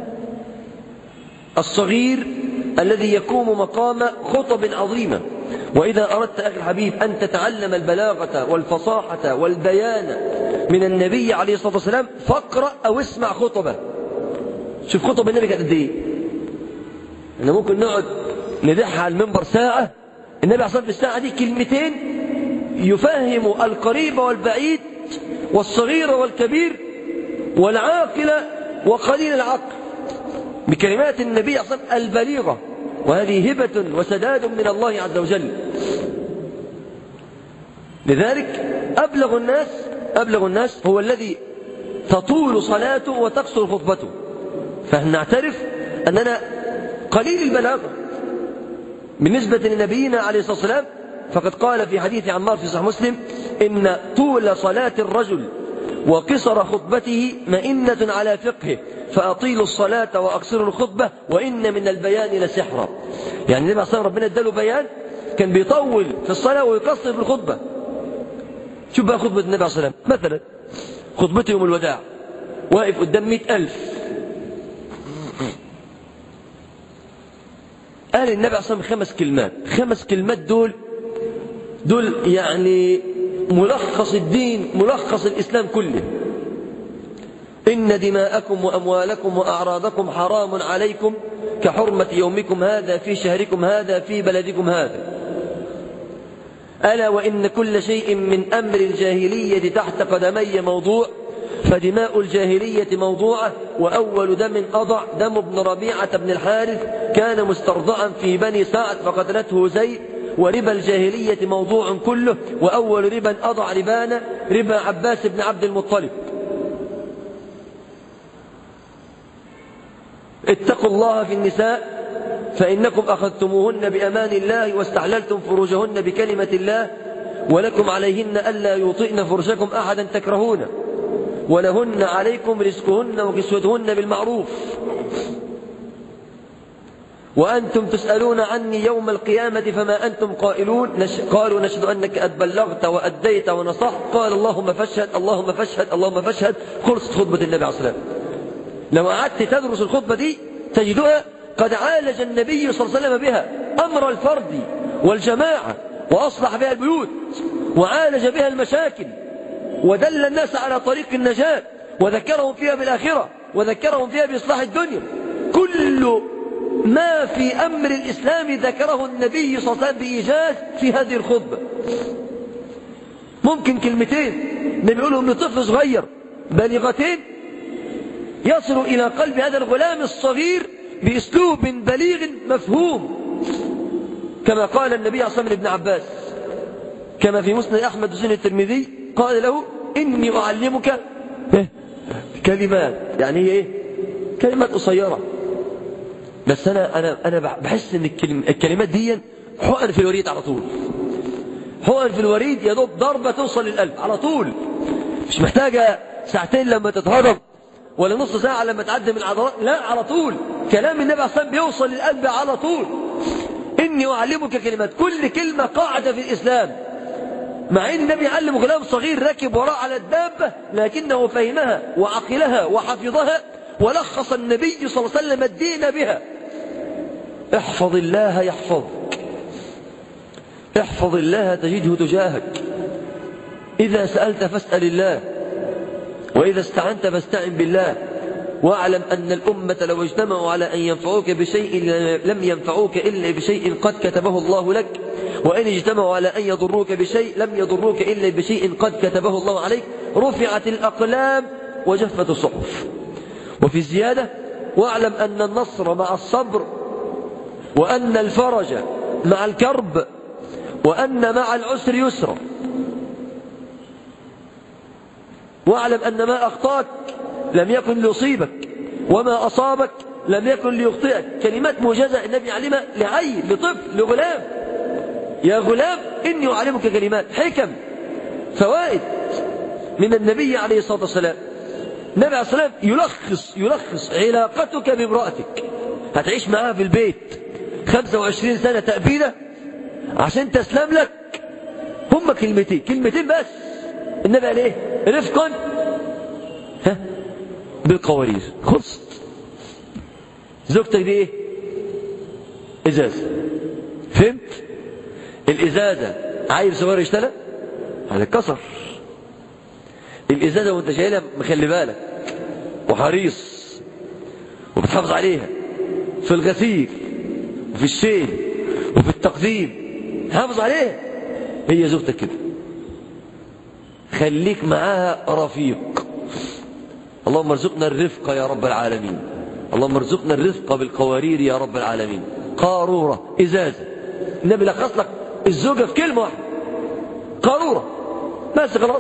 الصغير الذي يقوم مقام خطب عظيمة وإذا أردت أخي الحبيب أن تتعلم البلاغة والفصاحة والبيان من النبي عليه الصلاة والسلام فاقرأ أو اسمع خطبة شوف خطب النبي كانت قد إيه إحنا ممكن نقعد ندحها على المنبر ساعة النبي عليه الصلاة في الساعة دي كلمتين يفهم القريب والبعيد والصغير والكبير والعاقل وقليل العقل بكلمات النبي صلى الله عليه وسلم البليغة وهذه هبة وسداد من الله عز وجل لذلك أبلغ الناس أبلغ الناس هو الذي تطول صلاته وتقصر خطبته فنعترف أننا قليل البلاغة بالنسبة لنبينا عليه الصلاة والسلام فقد قال في حديث عمار في صحيح مسلم إن طول صلاة الرجل وقصر خطبته مئنة على فقهه فأطيلوا الصلاة وأقصروا الخطبة وإن من البيان لسحرا يعني النبي صلى ربنا اداله بيان كان بيطول في الصلاة ويقصر في الخطبة شوف بقى خطبة النبي صلى الله عليه وسلم مثلا خطبته يوم الوداع واقف قدام مئة ألف قال النبي عليه الصلاة والسلام خمس كلمات خمس كلمات دول دول يعني ملخص الدين ملخص الإسلام كله إن دماءكم وأموالكم وأعراضكم حرام عليكم كحرمة يومكم هذا في شهركم هذا في بلدكم هذا ألا وإن كل شيء من أمر الجاهلية تحت قدمي موضوع فدماء الجاهلية موضوعة وأول دم أضع دم ابن ربيعة بن الحارث كان مسترضعا في بني سعد فقتلته زيد وربا الجاهلية موضوع كله وأول ربا أضع ربانا ربا عباس بن عبد المطلب اتقوا الله في النساء فإنكم أخذتموهن بأمان الله واستحللتم فروجهن بكلمة الله ولكم عليهن ألا يوطئن فرجكم أحدا تكرهونه ولهن عليكم رزقهن وكسوتهن بالمعروف وأنتم تسألون عني يوم القيامة فما أنتم قائلون نش... قالوا نشهد أنك قد بلغت وأديت ونصحت قال اللهم فاشهد اللهم فاشهد اللهم فاشهد خلصت خطبة النبي عليه الصلاة والسلام لو قعدت تدرس الخطبة دي تجدها قد عالج النبي صلى الله عليه وسلم بها أمر الفرد والجماعة وأصلح بها البيوت وعالج بها المشاكل ودل الناس على طريق النجاة وذكرهم فيها بالآخرة وذكرهم فيها بإصلاح الدنيا كل ما في أمر الإسلام ذكره النبي صلى الله عليه وسلم بإيجاز في هذه الخطبة ممكن كلمتين نقولهم لطفل صغير بالغتين يصل إلى قلب هذا الغلام الصغير بأسلوب بليغ مفهوم كما قال النبي صلى الله عليه وسلم لابن عباس كما في مسند أحمد وسنة الترمذي قال له إني أعلمك كلمات يعني هي إيه كلمات قصيرة بس أنا أنا أنا بحس إن الكلمات دي حقن في الوريد على طول حقن في الوريد يا دوب ضربة توصل للقلب على طول مش محتاجة ساعتين لما تتهضم ولا نص ساعة لما تعدي من العضلات لا على طول كلام النبي عليه الصلاة بيوصل للقلب على طول إني أعلمك كلمات كل كلمة قاعدة في الإسلام مع ان النبي علم غلام صغير راكب وراء على الدابة لكنه فهمها وعقلها وحفظها ولخص النبي صلى الله عليه وسلم الدين بها احفظ الله يحفظك احفظ الله تجده تجاهك إذا سألت فاسأل الله وإذا استعنت فاستعن بالله واعلم أن الأمة لو اجتمعوا على أن ينفعوك بشيء لم ينفعوك إلا بشيء قد كتبه الله لك وإن اجتمعوا على أن يضروك بشيء لم يضروك إلا بشيء قد كتبه الله عليك رفعت الأقلام وجفت الصحف وفي زيادة واعلم أن النصر مع الصبر وأن الفرج مع الكرب وأن مع العسر يسرا واعلم أن ما أخطاك لم يكن ليصيبك وما أصابك لم يكن ليخطئك كلمات موجزة النبي علمها لعيل لطفل لغلام يا غلام إني أعلمك كلمات حكم فوائد من النبي عليه الصلاة والسلام النبي عليه الصلاة والسلام يلخص يلخص علاقتك بامرأتك هتعيش معاها في البيت 25 سنة تأبيدة عشان تسلم لك هم كلمتين كلمتين بس النبي قال ايه رفقا ها بالقوارير خلص زوجتك دي ايه ازازه فهمت الازازه عيل صغير يشتغل هتتكسر الازازه وانت شايلها مخلي بالك وحريص وبتحافظ عليها في الغسيل وفي الشيل وفي التقديم حافظ عليها هي زوجتك كده خليك معاها رفيق اللهم ارزقنا الرفق يا رب العالمين اللهم ارزقنا الرفق بالقوارير يا رب العالمين قارورة إزازة النبي لخص لك الزوجة في كلمة واحدة قارورة بس خلاص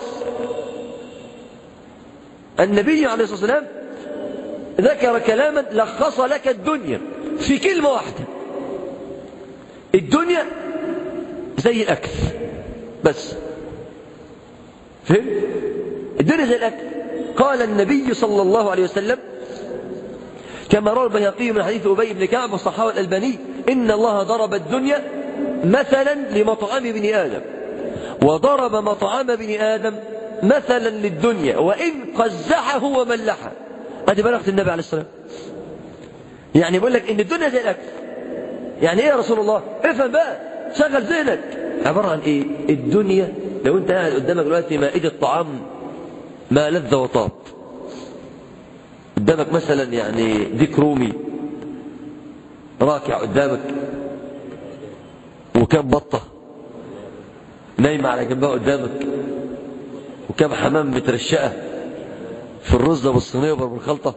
النبي عليه الصلاة والسلام ذكر كلاما لخص لك الدنيا في كلمة واحدة الدنيا زي الأكل بس فهم الدنيا زي الأكل قال النبي صلى الله عليه وسلم كما روى البيهقي من حديث أبي بن كعب والصحابة الألباني إن الله ضرب الدنيا مثلا لمطعم بني آدم وضرب مطعم بني آدم مثلا للدنيا وإن قزحه وملحه أدي بلغت النبي عليه السلام يعني بيقول لك إن الدنيا زي الأكل يعني إيه يا رسول الله افهم بقى شغل ذهنك عبارة عن إيه الدنيا لو أنت قاعد قدامك دلوقتي مائدة طعام ما لذ وطاب قدامك مثلا يعني ديك رومي راكع قدامك وكم بطة نايمة على جنبها قدامك وكم حمام مترشقة في الرزة والصينية بالخلطة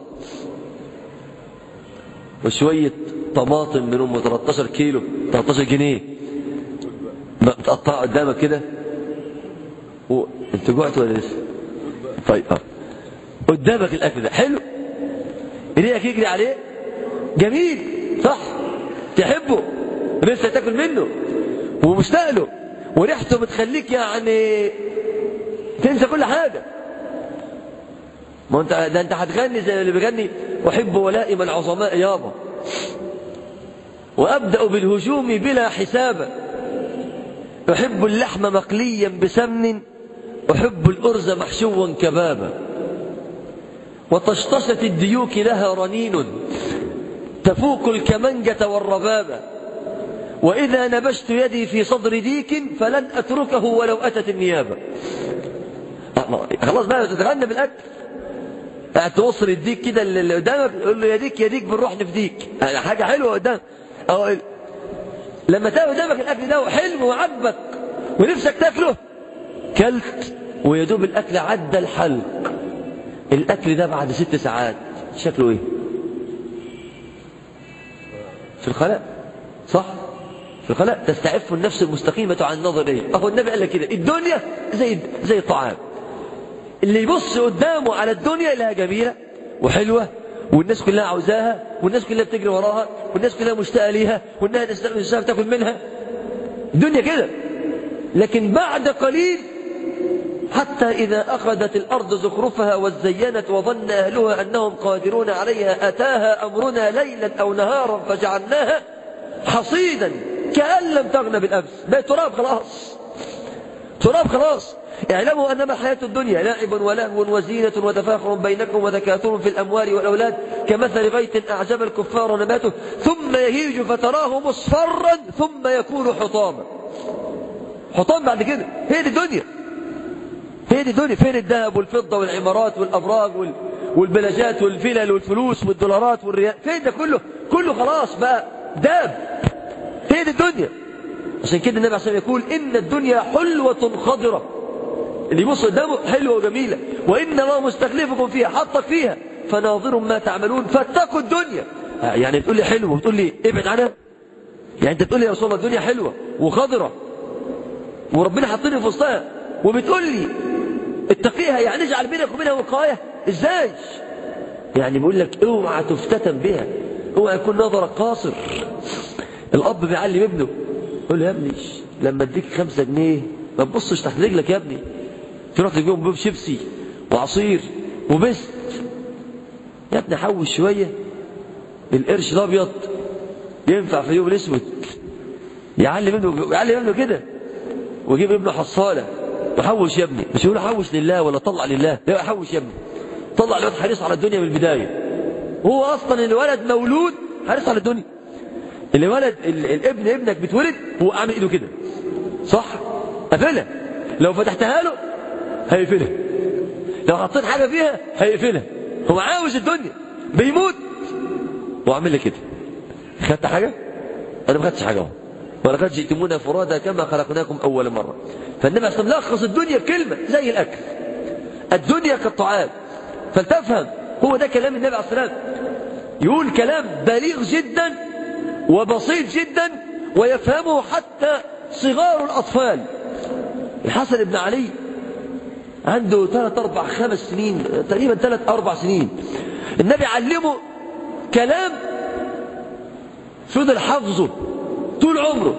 وشوية طماطم من أم 13 كيلو 13 جنيه متقطعة قدامك كده و... انت جوعت ولا لسه طيب اه قدامك الاكل ده حلو ريقك يجري عليه جميل صح تحبه لسه تاكل منه ومشتاق له وريحته بتخليك يعني تنسى كل حاجه ما انت ده انت هتغني زي اللي بيغني احب ولائم العظماء يابا وابدا بالهجوم بلا حساب احب اللحم مقليا بسمن أحب الأرز محشوا كبابا وطشطشة الديوك لها رنين تفوق الكمنجة والربابة وإذا نبشت يدي في صدر ديك فلن أتركه ولو أتت النيابة خلاص بقى تتغنى بالأكل قاعد توصل الديك كده اللي قدامك تقول له يا ديك يا ديك بنروح نفديك حاجة حلوة قدام أو لما تلاقي قدامك الأكل ده حلو وعجبك ونفسك تاكله كلت ويدوب الأكل عدى الحلق الأكل ده بعد ست ساعات شكله إيه في الخلاء صح في الخلاء تستعف النفس المستقيمة عن نظر إيه أهو النبي قال لك كده الدنيا زي زي الطعام اللي يبص قدامه على الدنيا لها جميلة وحلوة والناس كلها عاوزاها والناس كلها بتجري وراها والناس كلها مشتاقة ليها والناس نفسها بتاكل منها الدنيا كده لكن بعد قليل حتى إذا أخذت الأرض زخرفها وزينت وظن أهلها أنهم قادرون عليها أتاها أمرنا ليلا أو نهارا فجعلناها حصيدا كأن لم تغن بالأمس بقت تراب خلاص تراب خلاص اعلموا أنما الحياة الدنيا لعب ولهو وزينة وتفاخر بينكم وتكاثر في الأموال والأولاد كمثل غيث أعجب الكفار نباته ثم يهيج فتراه مصفرا ثم يكون حطاما حطام بعد كده هي دي الدنيا هي دي الدنيا فين الذهب والفضة والعمارات والأبراج وال... والبلاجات والفلل والفلوس والدولارات والريال فين ده كله كله خلاص بقى داب هي دي الدنيا عشان كده النبي عليه الصلاة يقول إن الدنيا حلوة خضرة اللي يبص قدامه حلوة وجميلة وإن الله مستخلفكم فيها حطك فيها فناظر ما تعملون فاتقوا الدنيا يعني بتقول لي حلوة وتقول لي ابعد عنها يعني انت بتقول لي يا رسول الله الدنيا حلوة وخضرة وربنا حاطيني في وسطها وبتقول لي اتقيها يعني اجعل بينك وبينها وقاية ازاي يعني بيقول لك اوعى تفتتن بها اوعى يكون نظرك قاصر الاب بيعلم ابنه يقول له يا ابني لما اديك خمسة جنيه ما تبصش تحت رجلك يا ابني تروح تجيبهم بيب شيبسي وعصير وبست يا ابني حوش شوية القرش الابيض ينفع في اليوم الاسود يعلم ابنه يعلم ابنه كده ويجيب ابنه حصاله وحوش يا ابني مش يقول حوش لله ولا طلع لله لا حوش يا ابني طلع الواد حريص على الدنيا من البدايه هو اصلا الولد مولود حريص على الدنيا الولد الابن ابنك بتولد هو عامل ايده كده صح قفلها لو فتحتها له هيقفلها لو حطيت حاجه فيها هيقفلها هو عاوز الدنيا بيموت هو عامل لي كده خدت حاجه انا ما خدتش حاجه اهو ولقد جئتمونا فرادا كما خلقناكم أول مرة فالنبي عليه الصلاة لخص الدنيا بكلمة زي الأكل الدنيا كالطعام فلتفهم هو ده كلام النبي عليه الصلاة يقول كلام بليغ جدا وبسيط جدا ويفهمه حتى صغار الأطفال الحسن بن علي عنده ثلاث أربع خمس سنين تقريبا ثلاث أربع سنين النبي علمه كلام فضل حفظه طول عمره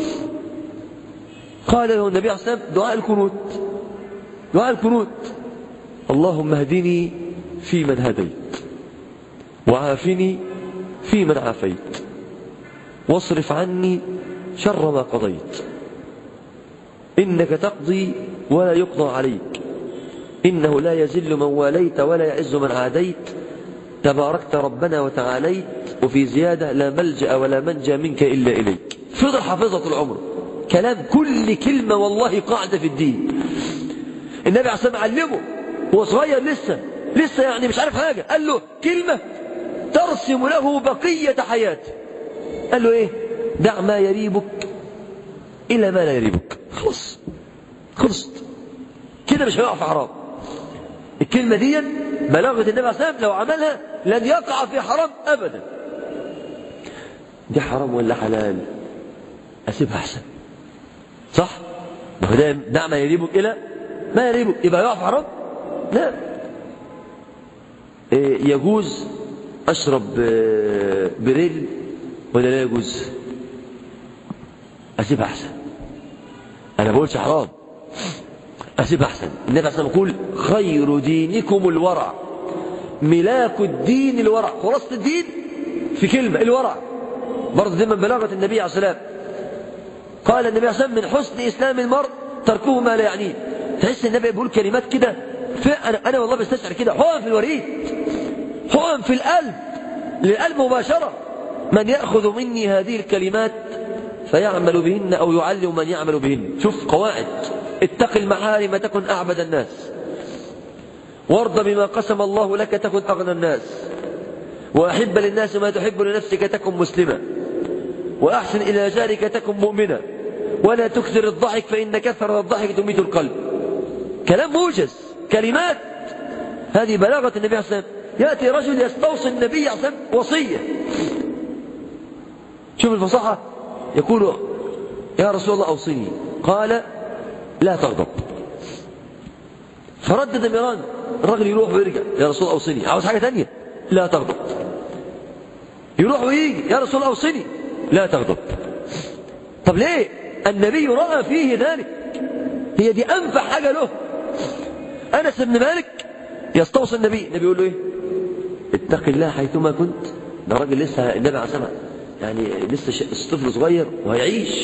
قال له النبي عليه الصلاة والسلام دعاء الكنوت دعاء الكنوت اللهم اهدني في من هديت وعافني في من عافيت واصرف عني شر ما قضيت إنك تقضي ولا يقضى عليك إنه لا يزل من واليت ولا يعز من عاديت تباركت ربنا وتعاليت وفي زيادة لا ملجأ ولا منجى منك إلا إليك فضل حافظة طول عمره كلام كل كلمة والله قاعدة في الدين النبي عليه الصلاة والسلام علمه هو صغير لسه لسه يعني مش عارف حاجة قال له كلمة ترسم له بقية حياته قال له ايه دع ما يريبك إلى ما لا يريبك خلص خلصت كده مش هيقع في حرام الكلمة دي بلاغة النبي عليه الصلاة والسلام لو عملها لن يقع في حرام أبدا دي حرام ولا حلال أسيبها أحسن صح ما هو ده دع ما يريبك إلى ما يريبك يبقى يقع في حرام لا إيه يجوز أشرب بريل ولا لا يجوز أسيبها أحسن أنا بقولش حرام أسيبها أحسن النبي عليه الصلاة والسلام يقول خير دينكم الورع ملاك الدين الورع خلاصة الدين في كلمة الورع برضه دي من بلاغة النبي عليه الصلاة والسلام قال النبي عليه الصلاة والسلام من حسن إسلام المرء تركه ما لا يعنيه تحس النبي بيقول كلمات كده أنا, أنا والله بستشعر كده حقن في الوريد حقن في القلب للقلب مباشرة من يأخذ مني هذه الكلمات فيعمل بهن أو يعلم من يعمل بهن شوف قواعد اتق المحارم تكن أعبد الناس وارض بما قسم الله لك تكن أغنى الناس وأحب للناس ما تحب لنفسك تكن مسلما وأحسن إلى جارك تكن مؤمنا ولا تكثر الضحك فإن كثرة الضحك تميت القلب كلام موجز كلمات هذه بلاغة النبي عليه الصلاة والسلام يأتي رجل يستوصي النبي عليه الصلاة والسلام وصية شوف الفصاحة يقول يا رسول الله أوصني قال لا تغضب فردد مران الرجل يروح ويرجع يا رسول الله أوصني عاوز حاجة تانية لا تغضب يروح ويجي يا رسول الله أوصني لا تغضب طب ليه النبي رأى فيه ذلك هي دي أنفع حاجة له أنس بن مالك يستوصي النبي النبي يقول له إيه اتق الله حيثما كنت ده راجل لسه النبي عليه الصلاة يعني لسه طفل صغير وهيعيش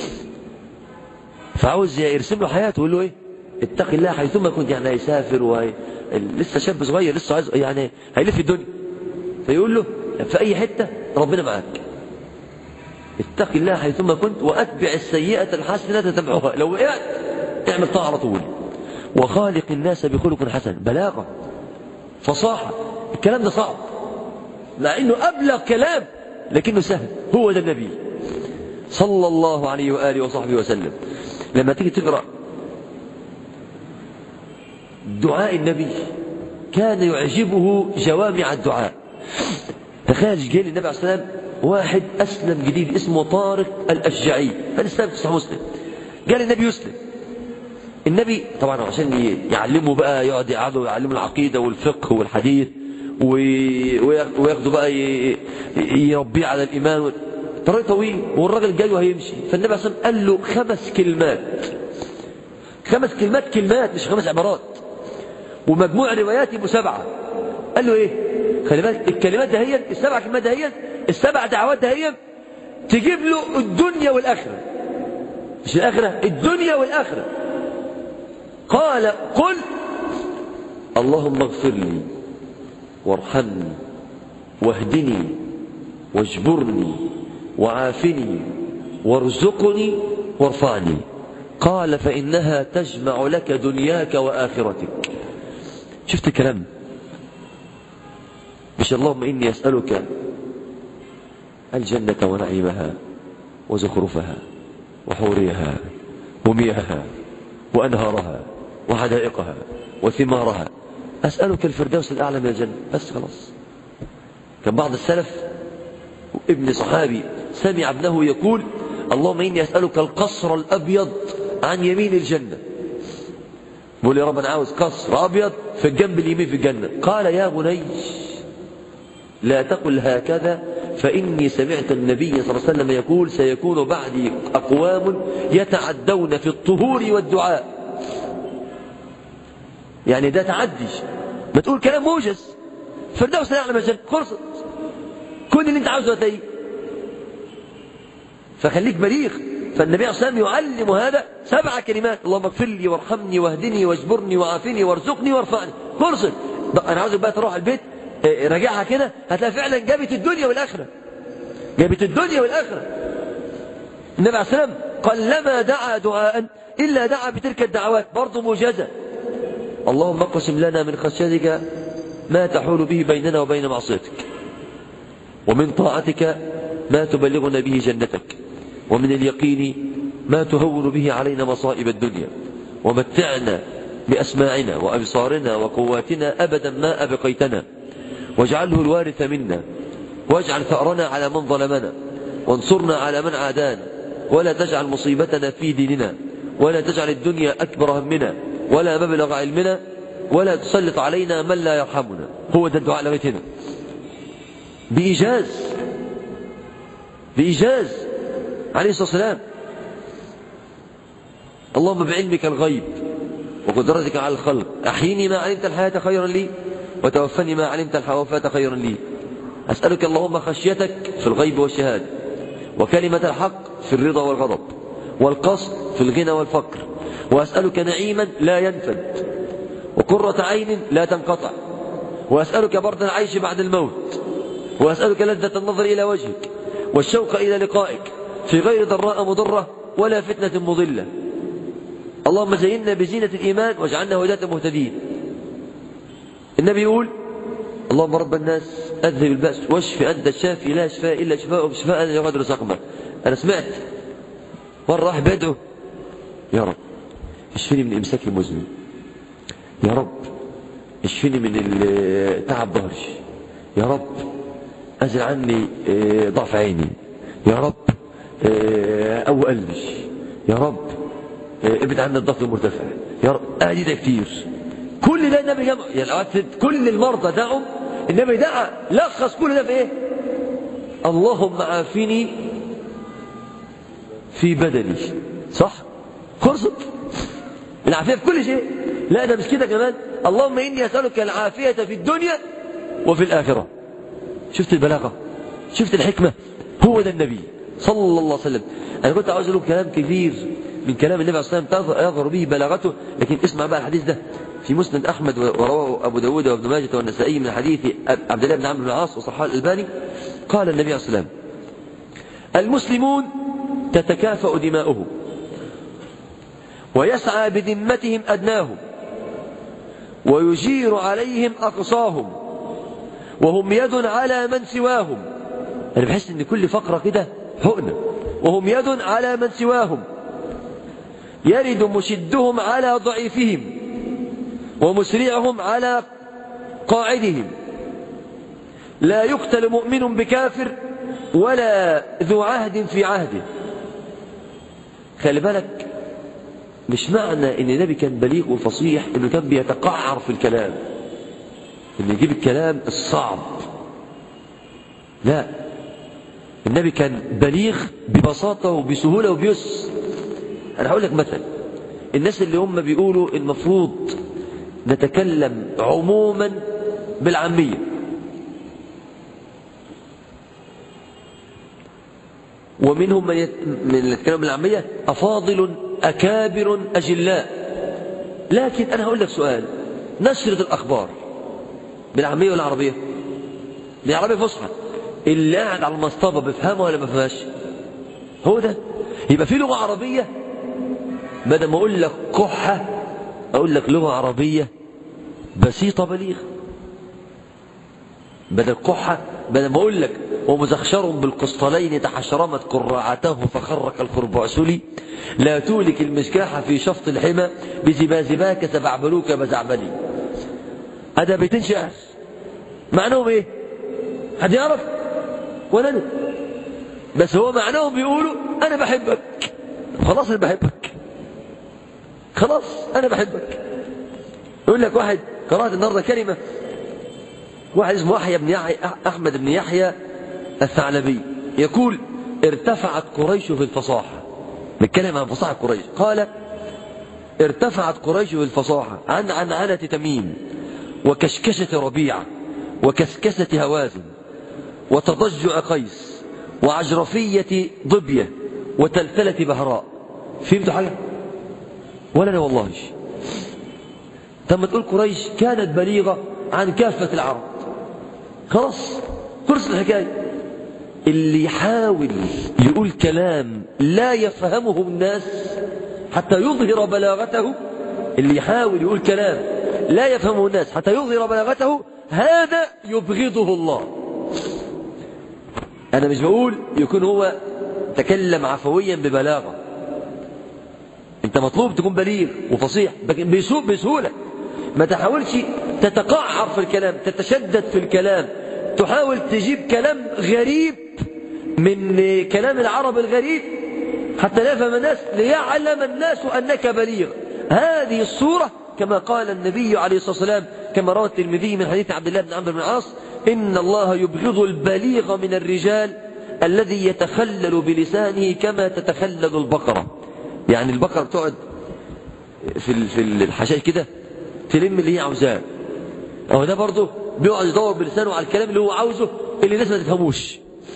فعاوز يرسم له حياته يقول له ايه اتق الله حيثما كنت يعني هيسافر وهي لسه شاب صغير لسه عايز يعني هيلف الدنيا فيقول له في اي حته ربنا معاك اتق الله حيثما كنت واتبع السيئه الحسنه تتبعها لو وقعت اعمل طاعه على طول وخالق الناس بخلق حسن بلاغه فصاحه الكلام ده صعب مع انه ابلغ كلام لكنه سهل هو ده النبي صلى الله عليه واله وصحبه وسلم لما تيجي تقرا دعاء النبي كان يعجبه جوامع الدعاء تخيل جه النبي عليه الصلاه والسلام واحد اسلم جديد اسمه طارق الاشجعي الاسلام في صحيح مسلم قال النبي يسلم النبي طبعا عشان يعلمه بقى يقعد يقعدوا يعلموا العقيده والفقه والحديث وياخدوا بقى يربيه على الايمان طريق طويل والراجل جاي وهيمشي فالنبي عليه الصلاه والسلام قال له خمس كلمات خمس كلمات كلمات مش خمس عبارات ومجموع روايات يبقوا سبعه قال له ايه خلي بالك الكلمات دهيت السبع كلمات دهيت السبع دعوات دهيت تجيب له الدنيا والاخره مش الاخره الدنيا والاخره قال قل اللهم اغفر لي وارحمني واهدني واجبرني وعافني وارزقني وارفعني قال فإنها تجمع لك دنياك وآخرتك شفت الكلام مش اللهم إني أسألك الجنة ونعيمها وزخرفها وحوريها ومياهها وأنهارها وحدائقها وثمارها أسألك الفردوس الأعلى من الجنة بس خلاص كان بعض السلف ابن صحابي سمع ابنه يقول اللهم إني أسألك القصر الأبيض عن يمين الجنة بقول يا رب أنا عاوز قصر أبيض في الجنب اليمين في الجنة قال يا بني لا تقل هكذا فإني سمعت النبي صلى الله عليه وسلم يقول سيكون بعدي أقوام يتعدون في الطهور والدعاء يعني ده تعدي ما تقول كلام موجز فردوس لا يعلم الجنة خلصت كل اللي انت عاوزه هتلاقيه فخليك بليغ فالنبي عليه الصلاه والسلام يعلم هذا سبع كلمات اللهم اغفر لي وارحمني واهدني واجبرني وعافني وارزقني وارفعني خلصت انا عاوزك بقى تروح البيت راجعها كده هتلاقي فعلا جابت الدنيا والاخره جابت الدنيا والاخره النبي عليه الصلاه والسلام قلما دعا دعاء الا دعا بتلك الدعوات برضه موجزه اللهم اقسم لنا من خشيتك ما تحول به بيننا وبين معصيتك ومن طاعتك ما تبلغنا به جنتك ومن اليقين ما تهون به علينا مصائب الدنيا ومتعنا بأسماعنا وأبصارنا وقواتنا أبدا ما أبقيتنا واجعله الوارث منا واجعل ثأرنا على من ظلمنا وانصرنا على من عادانا ولا تجعل مصيبتنا في ديننا ولا تجعل الدنيا أكبر همنا ولا مبلغ علمنا ولا تسلط علينا من لا يرحمنا هو ده الدعاء لغايه هنا بإيجاز بإيجاز عليه الصلاة والسلام اللهم بعلمك الغيب وقدرتك على الخلق أحيني ما علمت الحياة خيرا لي وتوفني ما علمت الوفاة خيرا لي أسألك اللهم خشيتك في الغيب والشهادة وكلمة الحق في الرضا والغضب والقصد في الغنى والفقر وأسألك نعيما لا ينفد وقرة عين لا تنقطع وأسألك برد العيش بعد الموت وأسألك لذة النظر إلى وجهك والشوق إلى لقائك في غير ضراء مضرة ولا فتنة مضلة اللهم زينا بزينة الإيمان واجعلنا هداة مهتدين النبي يقول اللهم رب الناس أذهب البأس واشف أنت الشافي لا شفاء إلا شفاء شفاء لا يغادر سقما أنا سمعت مرة واحد بيدعو يا رب اشفني من إمساك المزمن يا رب اشفني من تعب ظهري يا رب أزل عني ضعف عيني يا رب أو قلبي يا رب ابعد عني الضغط المرتفع يا رب أهدي ده كتير كل ده النبي جمع يعني كل المرضى دعوا النبي دعا لخص كل ده في ايه اللهم عافني في بدني صح خلصت العافية في كل شيء لا ده مش كده كمان اللهم إني أسألك العافية في الدنيا وفي الآخرة شفت البلاغة شفت الحكمة هو ده النبي صلى الله عليه وسلم أنا كنت عاوز أقول كلام كثير من كلام النبي صلى الله عليه وسلم يظهر به بلاغته لكن اسمع بقى الحديث ده في مسند أحمد ورواه أبو داود وابن ماجه والنسائي من حديث عبد الله بن عمرو بن العاص وصححه الألباني قال النبي صلى الله عليه وسلم المسلمون تتكافأ دماؤهم ويسعى بذمتهم أدناهم ويجير عليهم أقصاهم وهم يد على من سواهم أنا بحس إن كل فقرة كده حقنة وهم يد على من سواهم يرد مشدهم على ضعيفهم ومسرعهم على قاعدهم لا يقتل مؤمن بكافر ولا ذو عهد في عهده خلي بالك مش معنى ان النبي كان بليغ وفصيح انه كان بيتقعر في الكلام انه يجيب الكلام الصعب لا النبي كان بليغ ببساطة وبسهولة وبيسر انا هقول لك مثلا الناس اللي هم بيقولوا المفروض نتكلم عموما بالعامية ومنهم من, يت... من اللي يتكلم بالعامية أفاضل أكابر أجلاء لكن أنا هقول لك سؤال نشرة الأخبار بالعامية ولا العربية بالعربية فصحى اللي قاعد على المصطبة بفهمها ولا ما بفهمهاش هو ده يبقى في لغة عربية بدل ما أقول لك كحة أقول لك لغة عربية بسيطة بليغة بدل كحة بدل ما أقول لك ومزخشر بالقسطلين تحشرمت قراعته فخرق الخربعسلي لا تولك المشكاح في شفط الحمى بزبازباك سبعبلوك بزعبلي هذا بيتين شعر معناهم ايه حد يعرف ولا انا بس هو معناهم بيقولوا انا بحبك خلاص انا بحبك خلاص انا بحبك يقول لك واحد قرأت النهارده كلمة واحد اسمه يحيى بن يحيى أحمد بن يحيى الثعلبي يقول ارتفعت قريش في الفصاحة نتكلم عن فصاحة قريش قال ارتفعت قريش في الفصاحة عن عنعنة تميم وكشكشة ربيعة وكسكسة هوازن وتضجع قيس وعجرفية ضبية وتلتلة بهراء فهمتوا حاجة؟ ولا أنا والله لما تقول قريش كانت بليغة عن كافة العرب خلاص خلص الحكاية اللي يحاول يقول كلام لا يفهمه الناس حتى يظهر بلاغته اللي يحاول يقول كلام لا يفهمه الناس حتى يظهر بلاغته هذا يبغضه الله أنا مش بقول يكون هو تكلم عفويا ببلاغة أنت مطلوب تكون بليغ وفصيح لكن بيسوء بسهولة ما تحاولش تتقعر في الكلام تتشدد في الكلام تحاول تجيب كلام غريب من كلام العرب الغريب حتى لا يفهم الناس ليعلم الناس أنك بليغ هذه الصورة كما قال النبي عليه الصلاة والسلام كما روى الترمذي من حديث عبد الله بن عمرو بن العاص إن الله يبغض البليغ من الرجال الذي يتخلل بلسانه كما تتخلل البقرة يعني البقرة بتقعد في في الحشائش كده تلم اللي هي عاوزاه أو ده برضه بيقعد يدور بلسانه على الكلام اللي هو عاوزه اللي الناس ما تفهموش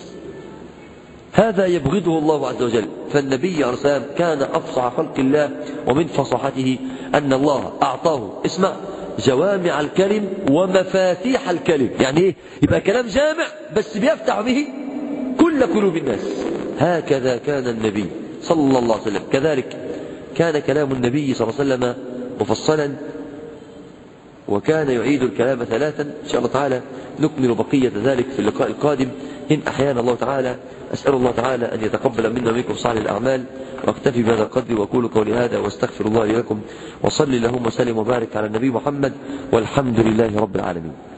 هذا يبغضه الله عز وجل فالنبي عليه السلام كان أفصح خلق الله ومن فصاحته أن الله أعطاه اسمع جوامع الكلم ومفاتيح الكلم يعني إيه يبقى كلام جامع بس بيفتح به كل قلوب الناس هكذا كان النبي صلى الله عليه وسلم كذلك كان كلام النبي صلى الله عليه وسلم مفصلا وكان يعيد الكلام ثلاثا إن شاء الله تعالى نكمل بقية ذلك في اللقاء القادم إن أحيانا الله تعالى أسأل الله تعالى أن يتقبل منا ومنكم صالح الأعمال واكتفي بهذا القدر وأقول قولي هذا واستغفر الله لي ولكم وصل اللهم وسلم وبارك على النبي محمد والحمد لله رب العالمين